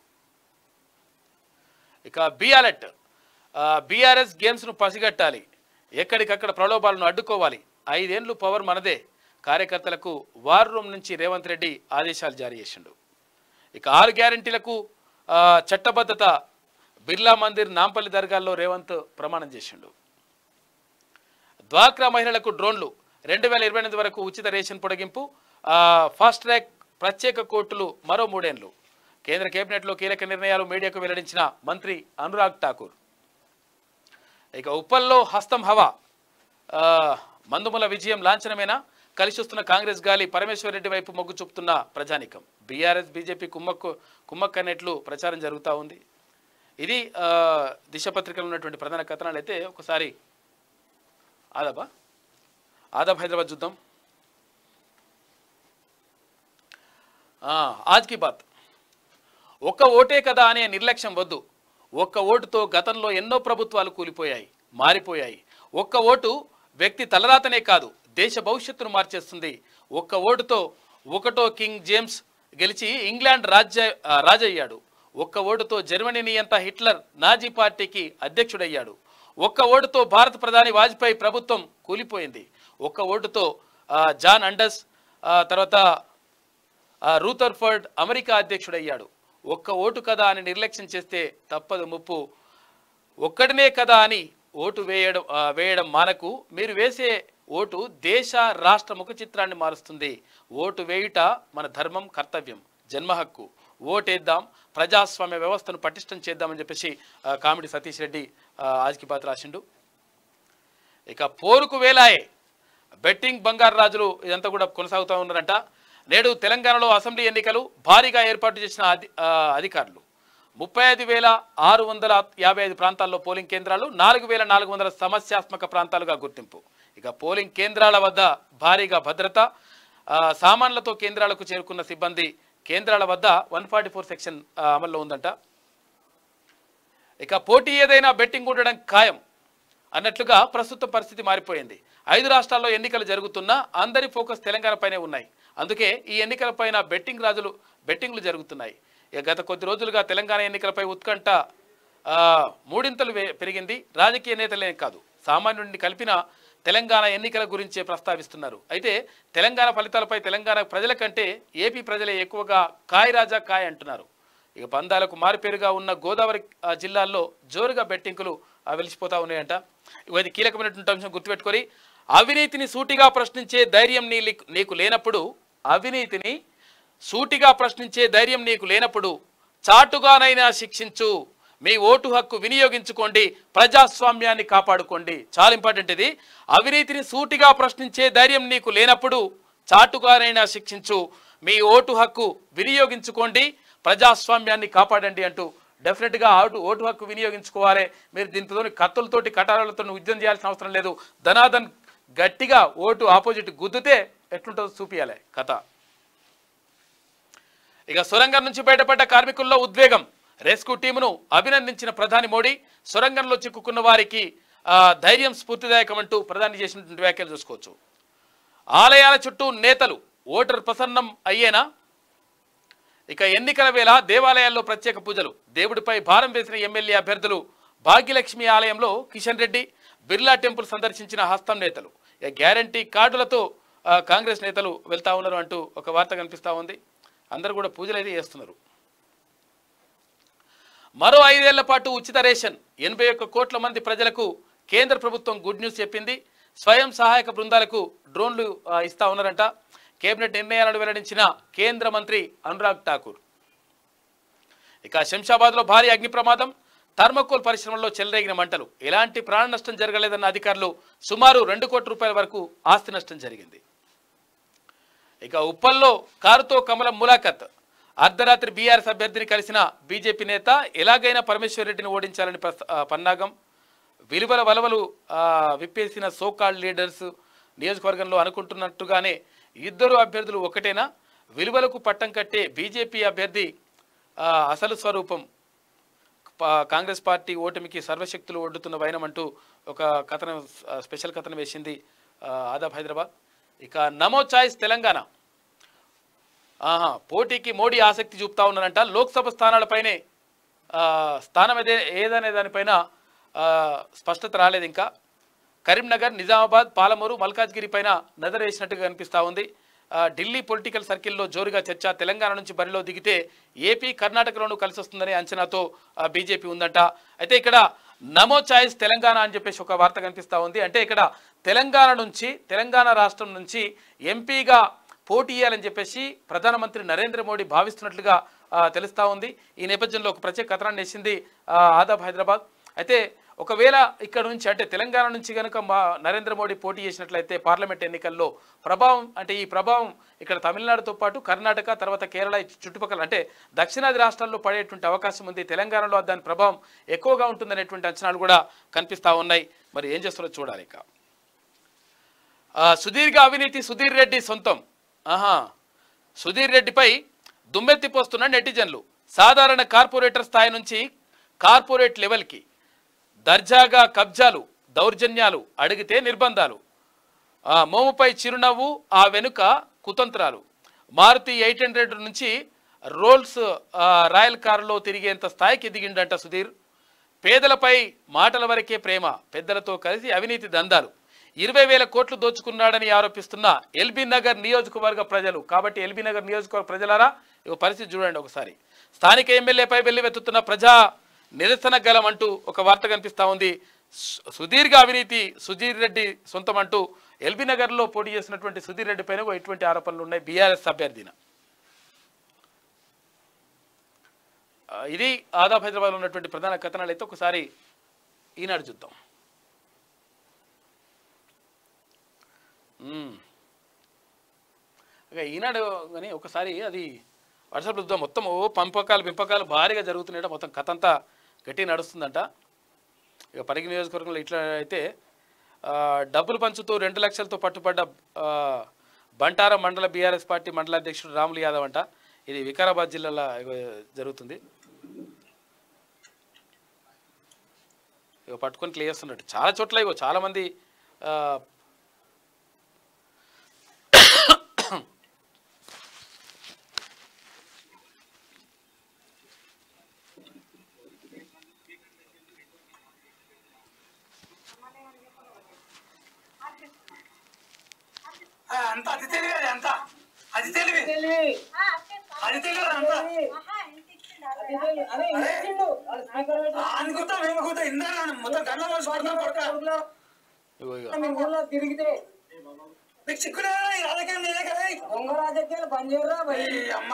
ఇక బిఆర్ఎట్ బీఆర్ఎస్ గేమ్స్ను పసిగట్టాలి ఎక్కడికక్కడ ప్రలోభాలను అడ్డుకోవాలి ఐదేండ్లు పవర్ మనదే కార్యకర్తలకు వార్ రూమ్ నుంచి రేవంత్ రెడ్డి ఆదేశాలు జారీ చేసిండు ఇక ఆరు గ్యారంటీలకు ఆ, చట్టబద్ధత బిర్లా మందిర్ నాంపల్లి దర్గాల్లో రేవంత్ ప్రమాణం చేసిండు డ్వాక్రా మహిళలకు డ్రోన్లు రెండు వేల ఇరవై ఎనిమిది వరకు ఉచిత రేషన్ పొడిగింపు ఆ, ఫాస్ట్ ట్రాక్ ప్రత్యేక కోర్టులు మరో మూడేండ్లు కేంద్ర కేబినెట్లో కీలక నిర్ణయాలు మీడియాకు వెల్లడించిన మంత్రి అనురాగ్ ఠాకూర్ ఇక ఉప్పల్లో హస్తం హవా ఆ, మందుముల విజయం లాంఛనమేనా కలిసి వస్తున్న కాంగ్రెస్ గాలి పరమేశ్వర్ రెడ్డి వైపు మొగ్గు చూపుతున్న ప్రజానికం బీఆర్ఎస్ బీజేపీ కుమ్మక్కు కుమ్మక్కు అనేట్లు ప్రచారం జరుగుతూ ఉంది ఇది ఆ, దిశ పత్రికలో ఉన్నటువంటి ప్రధాన కథనాలు అయితే ఒకసారి ఆదాబా ఆదాబ్ హైదరాబాద్ చూద్దాం ఆ, ఆజ్ కి బాత్ ఒక్క ఓటే కదా అనే నిర్లక్ష్యం వద్దు ఒక్క ఓటుతో గతంలో ఎన్నో ప్రభుత్వాలు కూలిపోయాయి మారిపోయాయి ఒక్క ఓటు వ్యక్తి తలరాతనే కాదు దేశ భవిష్యత్తును మార్చేస్తుంది ఒక్క ఓటుతో ఒకటో కింగ్ జేమ్స్ గెలిచి ఇంగ్లాండ్ రాజ్య ఆ, రాజయ్యాడు ఒక్క ఓటుతో జర్మనీ నియంత హిట్లర్ నాజీ పార్టీకి అధ్యక్షుడయ్యాడు ఒక్క ఓటుతో భారత ప్రధాని వాజ్పేయి ప్రభుత్వం కూలిపోయింది ఒక్క ఓటుతో ఆ, జాన్ అండస్ ఆ, తర్వాత ఆ, రూథర్ఫర్డ్ అమెరికా అధ్యక్షుడయ్యాడు ఒక్క ఓటు కదా అని నిర్లక్ష్యం చేస్తే తప్పదు ముప్పు ఒక్కడినే కదా అని ఓటు వేయడం ఆ, వేయడం మానకు మీరు వేసే ఓటు దేశ రాష్ట్ర ముఖ చిత్రాన్ని మారుస్తుంది ఓటు వేయుట మన ధర్మం కర్తవ్యం జన్మ హక్కు ఓటేద్దాం ప్రజాస్వామ్య వ్యవస్థను పటిష్టం చేద్దామని చెప్పేసి ఆ, కామెడీ సతీష్ రెడ్డి ఆ, ఆజ్కి పాత్ర రాసిండు ఇక పోరుకు వేలాయే బెట్టింగ్ బంగారు రాజులు ఇదంతా కూడా కొనసాగుతూ ఉన్నారంట నేడు తెలంగాణలో అసెంబ్లీ ఎన్నికలు భారీగా ఏర్పాటు చేసిన అధి ఆ, అధికారులు ముప్పై ఐదు వేల ఆరు వందల యాభై ఐదు ప్రాంతాల్లో పోలింగ్ కేంద్రాలు నాలుగు వేల నాలుగు వందల సమస్యాత్మక ప్రాంతాలుగా గుర్తింపు ఇక పోలింగ్ కేంద్రాల వద్ద భారీగా భద్రత ఆ, సామాన్లతో కేంద్రాలకు చేరుకున్న సిబ్బంది కేంద్రాల వద్ద వన్ ఫార్టీ ఫోర్ సెక్షన్ ఆ, అమల్లో ఉందంట ఇక పోటీ ఏదైనా బెట్టింగ్ ఉండడం ఖాయం అన్నట్లుగా ప్రస్తుత పరిస్థితి మారిపోయింది ఐదు రాష్ట్రాల్లో ఎన్నికలు జరుగుతున్నా అందరి ఫోకస్ తెలంగాణపైనే ఉన్నాయి అందుకే ఈ ఎన్నికలపైన బెట్టింగ్ రాజులు బెట్టింగ్లు జరుగుతున్నాయి ఇక గత కొద్ది రోజులుగా తెలంగాణ ఎన్నికలపై ఉత్కంఠ ఆ, మూడింతలు వే- పెరిగింది రాజకీయ నేతలే కాదు సామాన్యుడిని కలిపిన తెలంగాణ ఎన్నికల గురించే ప్రస్తావిస్తున్నారు అయితే తెలంగాణ ఫలితాలపై తెలంగాణ ప్రజల కంటే ఏపీ ప్రజలే ఎక్కువగా కాయ్ రాజా కాయ్ అంటున్నారు ఇక పందాలకు మారుపేరుగా ఉన్న గోదావరి ఆ, జిల్లాల్లో జోరుగా బెట్టింకులు ఆ, వెలిసిపోతా ఉన్నాయంట ఇగో ఇది కీలకమైనటువంటి అంశం గుర్తుపెట్టుకొని అవినీతిని సూటిగా ప్రశ్నించే ధైర్యం నీ నీకు లేనప్పుడు అవినీతిని సూటిగా ప్రశ్నించే ధైర్యం నీకు లేనప్పుడు చాటుగానైనా శిక్షించు మీ ఓటు హక్కు వినియోగించుకోండి ప్రజాస్వామ్యాన్ని కాపాడుకోండి చాలా ఇంపార్టెంట్ ఇది అవినీతిని సూటిగా ప్రశ్నించే ధైర్యం నీకు లేనప్పుడు చాటుగానైనా శిక్షించు మీ ఓటు హక్కు వినియోగించుకోండి ప్రజాస్వామ్యాన్ని కాపాడండి అంటూ డెఫినెట్గా ఓటు ఓటు హక్కు వినియోగించుకోవాలి మీరు దీంతో కత్తులతోటి కటారాలతో యుద్ధం చేయాల్సిన అవసరం లేదు ధనాధన్ గట్టిగా ఓటు ఆపోజిట్ గుద్దితే ఎట్లుంటుందో చూపియాలి కథ ఇక సొరంగం నుంచి బయటపడ్డ కార్మికుల్లో ఉద్వేగం రెస్క్యూ టీమును అభినందించిన ప్రధాని మోడీ సొరంగంలో చిక్కుకున్న వారికి ఆ, ధైర్యం స్ఫూర్తిదాయకమంటూ ప్రధాని చేసినటువంటి వ్యాఖ్యలు చూసుకోవచ్చు ఆలయాల చుట్టూ నేతలు ఓటర్ ప్రసన్నం అయ్యేనా ఇక ఎన్నికల వేళ దేవాలయాల్లో ప్రత్యేక పూజలు దేవుడిపై భారం వేసిన ఎమ్మెల్యే అభ్యర్థులు భాగ్యలక్ష్మి ఆలయంలో కిషన్ రెడ్డి బిర్లా టెంపుల్ సందర్శించిన హస్తం నేతలు ఇక గ్యారంటీ కార్డులతో ఆ, కాంగ్రెస్ నేతలు వెళ్తా ఉన్నారు అంటూ ఒక వార్త కనిపిస్తూ ఉంది అందరూ కూడా పూజలు అయితే చేస్తున్నారు మరో ఐదేళ్ల పాటు ఉచిత రేషన్ ఎనభై ఒక్క కోట్ల మంది ప్రజలకు కేంద్ర ప్రభుత్వం గుడ్ న్యూస్ చెప్పింది స్వయం సహాయక బృందాలకు డ్రోన్లు ఆ, ఇస్తా ఉన్నారంట కేబినెట్ నిర్ణయాలను వెల్లడించిన కేంద్ర మంత్రి అనురాగ్ ఠాకూర్ ఇక శంషాబాద్లో భారీ అగ్ని ప్రమాదం థర్మకోల్ పరిశ్రమలో చెలరేగిన మంటలు ఎలాంటి ప్రాణ నష్టం జరగలేదన్న అధికారులు సుమారు రెండు కోట్ల రూపాయల వరకు ఆస్తి నష్టం జరిగింది ఇక ఉప్పల్లో కారుతో కమలం ములాఖత్ అర్ధరాత్రి బీఆర్ఎస్ అభ్యర్థిని కలిసిన బీజేపీ నేత ఎలాగైనా పరమేశ్వర్ రెడ్డిని ఓడించాలని ప్రస్త- ఆ, పన్నాగం విలువల వలవలు ఆ, విప్పేసిన సోకాల్డ్ లీడర్స్ నియోజకవర్గంలో అనుకుంటున్నట్టుగానే ఇద్దరు అభ్యర్థులు ఒకటేనా విలువలకు పట్టం కట్టే బీజేపీ అభ్యర్థి ఆ, అసలు స్వరూపం పా- కాంగ్రెస్ పార్టీ ఓటమికి సర్వశక్తులు ఒడ్డుతున్న వైనమంటూ ఒక కథనం ఆ, స్పెషల్ కథనం వేసింది ఆ, ఆదాబ్ హైదరాబాద్ ఇక నమో చాయిస్ తెలంగాణ ఆహా, పోటీకి మోడీ ఆసక్తి చూపుతా ఉన్నారంట లోక్సభ స్థానాలపైనే ఆ, స్థానం ఏదే ఏదనే దానిపైన ఆ, స్పష్టత రాలేదు ఇంకా కరీంనగర్ నిజామాబాద్ పాలమూరు మల్కాజ్గిరి పైన నజర్ వేసినట్టుగా కనిపిస్తూ ఉంది ఆ, ఢిల్లీ పొలిటికల్ సర్కిల్లో జోరుగా చర్చ తెలంగాణ నుంచి బరిలో దిగితే ఏపీ కర్ణాటకలోనూ కలిసి వస్తుందనే అంచనాతో ఆ, బీజేపీ ఉందంట అయితే ఇక్కడ నమో చాయిస్ తెలంగాణ అని చెప్పేసి ఒక వార్త కనిపిస్తూ ఉంది అంటే ఇక్కడ తెలంగాణ నుంచి తెలంగాణ రాష్ట్రం నుంచి ఎంపీగా పోటీ చేయాలని చెప్పేసి ప్రధానమంత్రి నరేంద్ర మోడీ భావిస్తున్నట్లుగా ఆ, తెలుస్తా ఉంది ఈ నేపథ్యంలో ఒక ప్రత్యేక కథనాన్ని వేసింది ఆ, ఆదాబ్ హైదరాబాద్ అయితే ఒకవేళ ఇక్కడ నుంచి అంటే తెలంగాణ నుంచి కనుక మా నరేంద్ర మోడీ పోటీ చేసినట్లయితే పార్లమెంట్ ఎన్నికల్లో ప్రభావం అంటే ఈ ప్రభావం ఇక్కడ తమిళనాడుతో పాటు కర్ణాటక తర్వాత కేరళ ఈ చుట్టుపక్కల అంటే దక్షిణాది రాష్ట్రాల్లో పడేటువంటి అవకాశం ఉంది తెలంగాణలో దాని ప్రభావం ఎక్కువగా ఉంటుందనేటువంటి అంచనాలు కూడా కనిపిస్తూ ఉన్నాయి మరి ఏం చేస్తారో చూడాలి ఇక ఆ, సుదీర్ఘ అవినీతి సుధీర్ రెడ్డి సొంతం ఆహా సుధీర్ రెడ్డిపై దుమ్మెత్తిపోస్తున్న నెటిజన్లు సాధారణ కార్పొరేటర్ స్థాయి నుంచి కార్పొరేట్ లెవెల్కి దర్జాగా కబ్జాలు దౌర్జన్యాలు అడిగితే నిర్బంధాలు ఆ మోముపై చిరునవ్వు ఆ వెనుక కుతంత్రాలు మారుతి ఎయిట్ హండ్రెడ్ నుంచి రోల్స్ ఆ, రాయల్ కారులో తిరిగేంత స్థాయికి ఎదిగిండంట సుధీర్ పేదలపై మాటల వరకే ప్రేమ పెద్దలతో కలిసి అవినీతి దందాలు ఇరవై వేల కోట్లు దోచుకున్నాడని ఆరోపిస్తున్న ఎల్బీ నగర్ నియోజకవర్గ ప్రజలు కాబట్టి ఎల్బీ నగర్ నియోజకవర్గ ప్రజలారా ఇక పరిస్థితి చూడండి ఒకసారి స్థానిక ఎమ్మెల్యేపై వెల్లువెత్తుతున్న ప్రజా నిరసన గలం అంటూ ఒక వార్త కనిపిస్తా ఉంది సు- సుదీర్ఘ అవినీతి సుధీర్ రెడ్డి సొంతం అంటూ ఎల్బీ నగర్లో పోటీ చేసినటువంటి సుధీర్ రెడ్డి పైన కూడా ఎటువంటి ఆరోపణలు ఉన్నాయి బీఆర్ఎస్ అభ్యర్థిన ఆ, ఇది ఆదాబ్ హైదరాబాద్లో ఉన్నటువంటి ప్రధాన కథనాలు అయితే ఒకసారి ఈనాడు చూద్దాం మ్మ్. ఇక ఈనాడు కానీ ఒకసారి అది వాట్సాప్ చూద్దాం మొత్తం ఓ పంపకాలు పెంపకాలు భారీగా జరుగుతున్నాయట మొత్తం కథ అంతా గట్టి నడుస్తుందంట ఇక పరిగి నియోజకవర్గంలో ఇట్లా అయితే ఆ, డబ్బులు పంచుతూ రెండు లక్షలతో పట్టుబడ్డ ఆ, బంటారం మండల బీఆర్ఎస్ పార్టీ మండల అధ్యక్షుడు రాములు యాదవ్ అంట ఇది వికారాబాద్ జిల్లాలో ఇగో జరుగుతుంది ఇక పట్టుకొని క్లియర్ చేస్తున్నట్టు చాలా చోట్ల ఇగో చాలా మంది ఆ, అంత అది తెలివి అది అంత అది తెలివి అది తెలివి అంత అనుకుంటా మేము కూడా ఇందా మొత్తం కళ్ళ వాళ్ళు పడతాం కొడతా ఇగో ఇగో మీ ఊళ్ళో తిరిగితే నీకు చిక్కులే ఈ రాజకీయం నేనే కదా ఈ దొంగ రాజకీయాలు బంద్ చేయరా భయ్. అమ్మ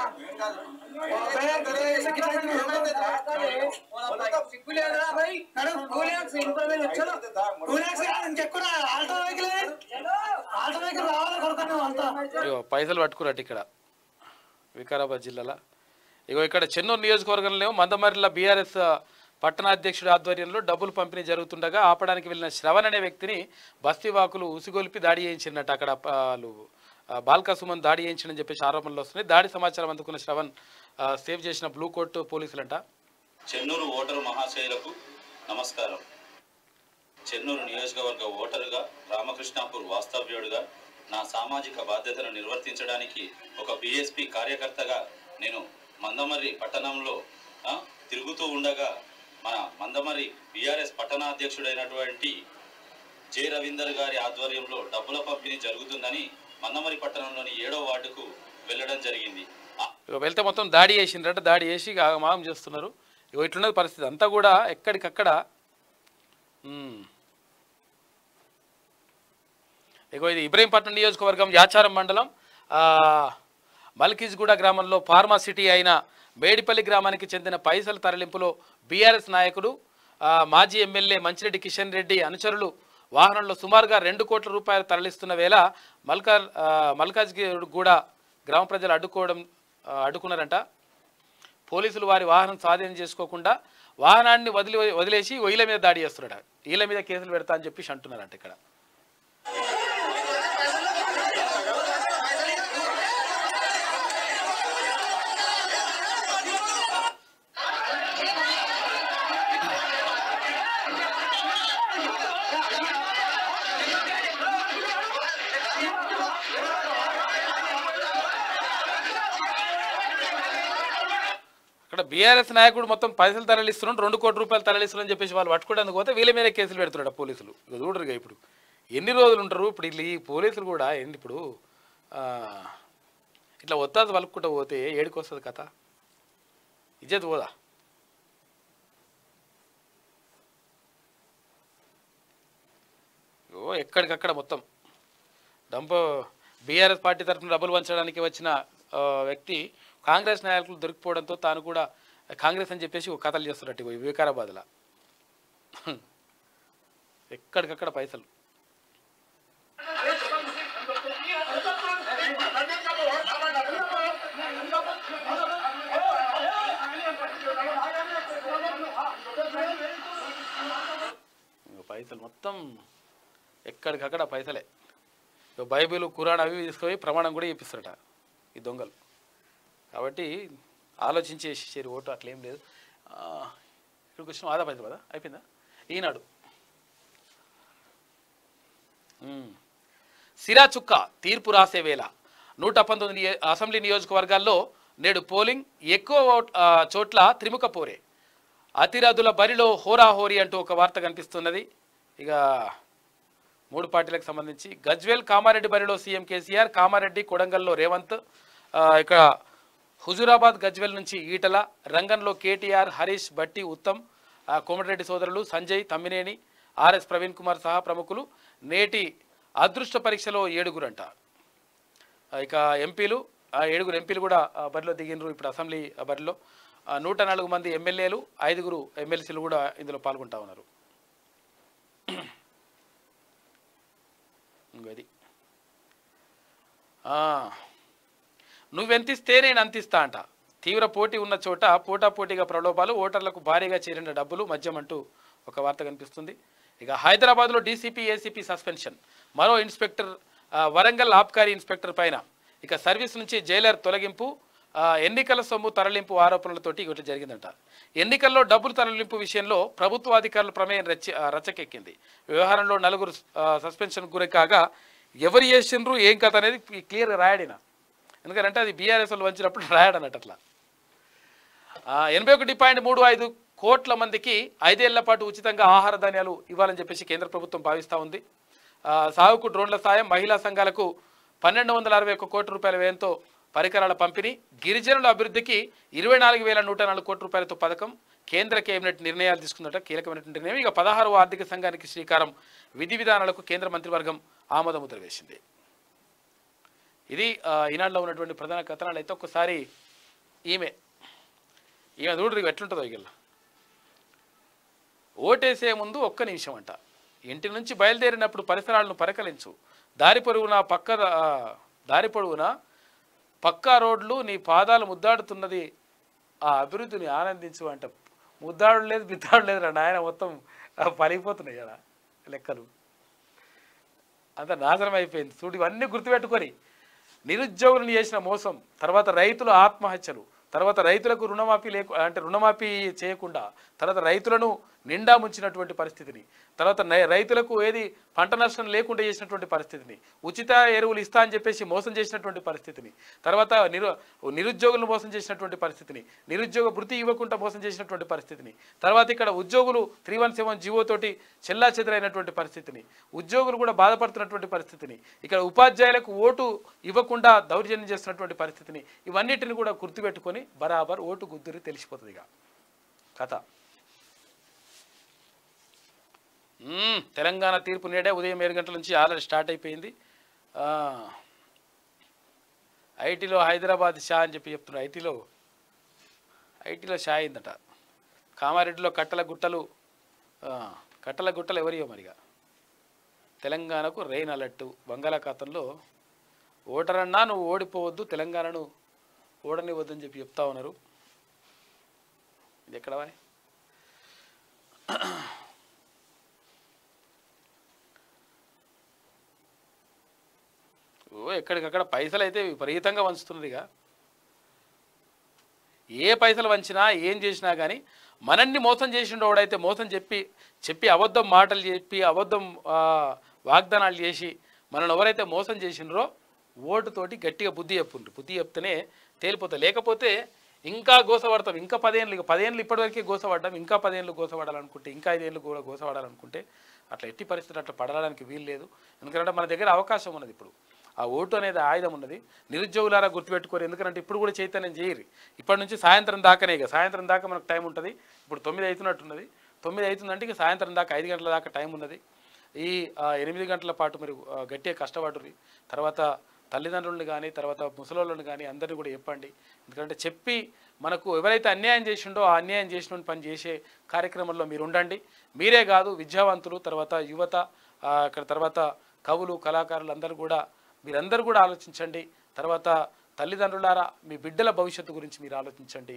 సిగ్గులేదురా భయ్. కూలియాక్స్ ఇన్ఫర్మేషన్ వచ్చాడు. ఇంకెక్కువ ఆల్టో వెహికల్ ఆల్టో వెహికల్ రావాలి కొడుకున్నావు అంతా ఇగో పైసలు పట్టుకున్నట్టు ఇక్కడ వికారాబాద్ జిల్లాలో ఇగో ఇక్కడ చెన్నూరు నియోజకవర్గంలో మందమరిల బీఆర్ఎస్ పట్టణాధ్యక్షుడి ఆధ్వర్యంలో డబ్బులు పంపిణీ జరుగుతుండగా ఆపడానికి వెళ్ళిన శ్రవణ్ అనే వ్యక్తిని బస్తీవాకులు ఉసిగొల్పి దాడి చేయించినట్టు అక్కడ ప- వాళ్ళు ఆ, బాల్కా సుమన్ దాడి చేయించడని చెప్పేసి ఆరోపణలు వస్తున్నాయి దాడి సమాచారం అందుకున్న శ్రవణ్ ఆ, సేవ్ చేసిన బ్లూ కోట్ పోలీసులంట చెన్నూరు ఓటరు మహాశయులకు నమస్కారం చెన్నూరు నియోజకవర్గ ఓటరుగా రామకృష్ణాపూర్ వాస్తవ్యుడుగా నా సామాజిక బాధ్యతను నిర్వర్తించడానికి ఒక బీఎస్పీ కార్యకర్తగా నేను మందమర్రి పట్టణంలో ఆ, తిరుగుతూ ఉండగా మన మందమర్రి బీఆర్ఎస్ పట్టణాధ్యక్షుడైనటువంటి జె రవీందర్ గారి ఆధ్వర్యంలో డబ్బుల పంపిణీ జరుగుతుందని మందమర్రి పట్టణంలోని ఏడో వార్డుకు వెళ్ళడం జరిగింది ఆ- ఇక వెళ్తే మొత్తం దాడి చేసిండ్రట దాడి చేసి ఇక మాగం చేస్తున్నారు ఇగో ఇట్లున్నది పరిస్థితి అంతా కూడా ఎక్కడికక్కడ ఉమ్. ఇగో ఇది ఇబ్రహీంపట్నం నియోజకవర్గం యాచారం మండలం ఆ, మల్కిజ్గూడ గ్రామంలో ఫార్మా సిటీ అయిన మేడిపల్లి గ్రామానికి చెందిన పైసల తరలింపులో బీఆర్ఎస్ నాయకుడు ఆ, మాజీ ఎమ్మెల్యే మంచిరెడ్డి కిషన్ రెడ్డి అనుచరులు వాహనంలో సుమారుగా రెండు కోట్ల రూపాయలు తరలిస్తున్న వేళ మల్కా మల్కాజ్గూడ గ్రామ ప్రజలు అడ్డుకోవడం ఆ, అడ్డుకున్నారంట పోలీసులు వారి వాహనం స్వాధీనం చేసుకోకుండా వాహనాన్ని వదిలి వదిలేసి వీళ్ళ మీద దాడి చేస్తున్నాడు వీళ్ళ మీద కేసులు పెడతా అని చెప్పేసి అంటున్నారంట ఇక్కడ ఇక్కడ బీఆర్ఎస్ నాయకుడు మొత్తం పైసలు తరలిస్తున్నాడు రెండు కోట్ల రూపాయలు తరలిస్తున్నారని చెప్పేసి వాళ్ళు పట్టుకోవడానికి పోతే వీళ్ళ మీద కేసులు పెడుతున్నాడు ఆ పోలీసులు ఇక చూడరుగా ఇప్పుడు ఎన్ని రోజులు ఉంటారు ఇప్పుడు వీళ్ళు ఈ పోలీసులు కూడా ఏంటి ఇప్పుడు ఆ, ఇట్లా ఒత్తాది వలుపుకుంటూ పోతే ఏడికి వస్తుంది కథ ఇజ్జత్ పోదా ఓ ఎక్కడికక్కడ మొత్తం డంప బీఆర్ఎస్ పార్టీ తరఫున డబ్బులు పంచడానికి వచ్చిన ఆ, వ్యక్తి కాంగ్రెస్ నాయకులు దొరికిపోవడంతో తాను కూడా కాంగ్రెస్ అని చెప్పేసి ఒక కథలు చేస్తున్నట్టు ఇగో ఈ వికారాబాద్లో ఎక్కడికక్కడ పైసలు ఇగో పైసలు మొత్తం ఎక్కడికక్కడ పైసలే ఇగో బైబిల్ కురాన్ అవి తీసుకొని ప్రమాణం కూడా చేపిస్తారట ఈ దొంగలు కాబట్టి ఆలోచించేసి ఓటు అట్లేం లేదు ఆ, ఇక్కడికి వచ్చిన ఆదా పైసలు కదా అయిపోయిందా ఈనాడు ఉమ్. సిరా చుక్క తీర్పు రాసే వేళ నూట పంతొమ్మిది నియో- అసెంబ్లీ నియోజకవర్గాల్లో నేడు పోలింగ్ ఎక్కువ ఓట్- ఆ, చోట్ల త్రిముఖ పోరే అతిరథుల బరిలో హోరాహోరీ అంటూ ఒక వార్త కనిపిస్తున్నది ఇక మూడు పార్టీలకు సంబంధించి గజ్వేల్ కామారెడ్డి బరిలో సీఎం కేసీఆర్ కామారెడ్డి కొడంగల్లో రేవంత్ ఆ, ఇక హుజూరాబాద్ గజ్వేల్ నుంచి ఈటల రంగంలో కేటీఆర్ హరీష్ భట్టి ఉత్తమ్ ఆ, కోమటిరెడ్డి సోదరులు సంజయ్ తమ్మినేని ఆర్ఎస్ ప్రవీణ్ కుమార్ సహా ప్రముఖులు నేటి అదృష్ట పరీక్షలో ఏడుగురంట ఆ, ఇక ఎంపీలు ఆ ఏడుగురు ఎంపీలు కూడా ఆ, బరిలో దిగినరు ఇప్పుడు అసెంబ్లీ ఆ, బరిలో ఆ, నూట నాలుగు మంది ఎమ్మెల్యేలు ఐదుగురు ఎమ్మెల్సీలు కూడా ఇందులో పాల్గొంటా ఉన్నారు ఇంకో ఇది ఆ, నువ్వెంతిస్తే నేను అంతిస్తా అంట తీవ్ర పోటీ ఉన్న చోట పోటాపోటీగా ప్రలోభాలు ఓటర్లకు భారీగా చేరిన డబ్బులు మద్యం అంటూ ఒక వార్త కనిపిస్తుంది ఇక హైదరాబాద్లో డీసీపీ ఏసీపీ సస్పెన్షన్ మరో ఇన్స్పెక్టర్ ఆ, వరంగల్ ఆబ్కారీ ఇన్స్పెక్టర్ పైన ఇక సర్వీస్ నుంచి జైలర్ తొలగింపు ఆ, ఎన్నికల సొమ్ము తరలింపు ఆరోపణలతోటి ఇట్లా జరిగిందంట ఎన్నికల్లో డబ్బులు తరలింపు విషయంలో ప్రభుత్వ అధికారుల ప్రమేయం రచ్చ ఆ, రచ్చకెక్కింది వ్యవహారంలో నలుగురు ఆ, సస్పెన్షన్ గురి కాగా ఎవరు చేసిండ్రు ఏం కథ అనేది క్లియర్గా రాయడిన ఎందుకంటే అది బీఆర్ఎస్ వాళ్ళు వంచినప్పుడు రాయడు అన్నట్టు అట్లా ఆ, ఎనభై ఒకటి పాయింట్ మూడు ఐదు కోట్ల మందికి ఐదేళ్ల పాటు ఉచితంగా ఆహార ధాన్యాలు ఇవ్వాలని చెప్పేసి కేంద్ర ప్రభుత్వం భావిస్తూ ఉంది ఆ, సాగుకు డ్రోన్ల సాయం మహిళా సంఘాలకు పన్నెండు వందల అరవై ఒక్క కోట్ల రూపాయల వ్యయంతో పరికరాల పంపిణీ గిరిజనుల అభివృద్ధికి ఇరవై నాలుగు వేల నూట నాలుగు కోట్ల రూపాయలతో పథకం కేంద్ర కేబినెట్ నిర్ణయాలు తీసుకుందట కీలకమైన నిర్ణయం ఇక పదహారవ ఆర్థిక సంఘానికి శ్రీకారం విధి విధానాలకు కేంద్ర మంత్రివర్గం ఆమోద ముద్ర వేసింది ఇది ఆ, ఈనాడులో ఉన్నటువంటి ప్రధాన కథనాలు అయితే ఒక్కసారి ఈమె ఈమె చూడరు ఎట్లుంటుందో ఇక ఓటేసే ముందు ఒక్క నిమిషం అంట ఇంటి నుంచి బయలుదేరినప్పుడు పరిసరాలను పరికలించు దారి పొరుగున పక్క ఆ, దారి పొడవున పక్కా రోడ్లు నీ పాదాలు ముద్దాడుతున్నది ఆ అభివృద్ధిని ఆనందించు అంట ముద్దాడు లేదు బిద్దాడు లేదు రా నాయన మొత్తం ఆ, పలిగిపోతున్నాయి కదా లెక్కలు అంత నాశనం అయిపోయింది చూడు ఇవన్నీ గుర్తుపెట్టుకొని నిరుద్యోగులను చేసిన మోసం తర్వాత రైతుల ఆత్మహత్యలు తర్వాత రైతులకు రుణమాఫీ లేకు అంటే రుణమాఫీ చేయకుండా తర్వాత రైతులను నిండా ముంచినటువంటి పరిస్థితిని తర్వాత నై- రైతులకు ఏది పంట నష్టం లేకుండా చేసినటువంటి పరిస్థితిని ఉచిత ఎరువులు ఇస్తా అని చెప్పేసి మోసం చేసినటువంటి పరిస్థితిని తర్వాత నిరు నిరుద్యోగులను మోసం చేసినటువంటి పరిస్థితిని నిరుద్యోగ వృత్తి ఇవ్వకుండా మోసం చేసినటువంటి పరిస్థితిని తర్వాత ఇక్కడ ఉద్యోగులు త్రీ వన్ సెవెన్ జీవోతోటి చెల్లా చెదరైనటువంటి పరిస్థితిని ఉద్యోగులు కూడా బాధపడుతున్నటువంటి పరిస్థితిని ఇక్కడ ఉపాధ్యాయులకు ఓటు ఇవ్వకుండా దౌర్జన్యం చేస్తున్నటువంటి పరిస్థితిని ఇవన్నిటిని కూడా గుర్తుపెట్టుకొని బరాబర్ ఓటు గుద్దురి తెలిసిపోతుంది ఇక కథ మ్మ్. తెలంగాణ తీర్పు నేడే ఉదయం ఏడు గంటల నుంచి ఆల్రెడీ స్టార్ట్ అయిపోయింది ఆ, ఐటీలో హైదరాబాద్ షా అని చెప్పి చెప్తున్నారు ఐటీలో ఐటీలో షా అయిందట కామారెడ్డిలో కట్టల గుట్టలు ఆ, కట్టల గుట్టలు ఎవరియో మరిగా తెలంగాణకు రెయిన్ అలర్ట్ బంగాళాఖాతంలో ఓటరన్నా నువ్వు ఓడిపోవద్దు తెలంగాణను ఓడనివ్వద్దని చెప్పి చెప్తా ఉన్నారు ఇది ఎక్కడ వాయ్? ఓ ఎక్కడికక్కడ పైసలు అయితే విపరీతంగా వంచుతున్నది ఇక ఏ పైసలు వంచినా ఏం చేసినా కానీ మనల్ని మోసం చేసిండో వాడైతే మోసం చెప్పి చెప్పి అబద్ధం మాటలు చెప్పి అబద్ధం ఆ, వాగ్దానాలు చేసి మనల్ని ఎవరైతే మోసం చేసిండ్రో ఓటుతోటి గట్టిగా బుద్ధి చెప్పుండ్రు బుద్ధి చెప్తేనే తేలిపోతాయి లేకపోతే ఇంకా గోసపడతాం ఇంకా పదేళ్ళు ఇక పదేళ్ళు ఇప్పటివరకే గోసపడ్డాం ఇంకా పదేళ్ళు గోసపడాలనుకుంటే ఇంకా ఐదేళ్ళు కూడా గోసపడాలనుకుంటే అట్లా ఎట్టి పరిస్థితులు అట్లా పడడానికి వీలు లేదు ఎందుకంటే మన దగ్గర అవకాశం ఉన్నది ఇప్పుడు ఆ ఓటు అనేది ఆయుధం ఉన్నది నిరుద్యోగులారా గుర్తుపెట్టుకోరు ఎందుకంటే ఇప్పుడు కూడా చైతన్యం చేయరు ఇప్పటి నుంచి సాయంత్రం దాకానే ఇక సాయంత్రం దాకా మనకు టైం ఉంటుంది ఇప్పుడు తొమ్మిది అవుతున్నట్టున్నది తొమ్మిది అవుతుందంటే ఇక సాయంత్రం దాకా ఐదు గంటల దాకా టైం ఉన్నది ఈ ఆ, ఎనిమిది గంటల పాటు మీరు ఆ, గట్టిగా కష్టపడుర్రి తర్వాత తల్లిదండ్రులను కానీ తర్వాత ముసలోళ్ళని కానీ అందరినీ కూడా చెప్పండి ఎందుకంటే చెప్పి మనకు ఎవరైతే అన్యాయం చేసిండో ఆ అన్యాయం చేసిన పని చేసే కార్యక్రమంలో మీరు ఉండండి మీరే కాదు విద్యావంతులు తర్వాత యువత ఆ, అక్కడ తర్వాత కవులు కళాకారులు అందరూ కూడా మీరందరూ కూడా ఆలోచించండి తర్వాత తల్లిదండ్రులారా మీ బిడ్డల భవిష్యత్తు గురించి మీరు ఆలోచించండి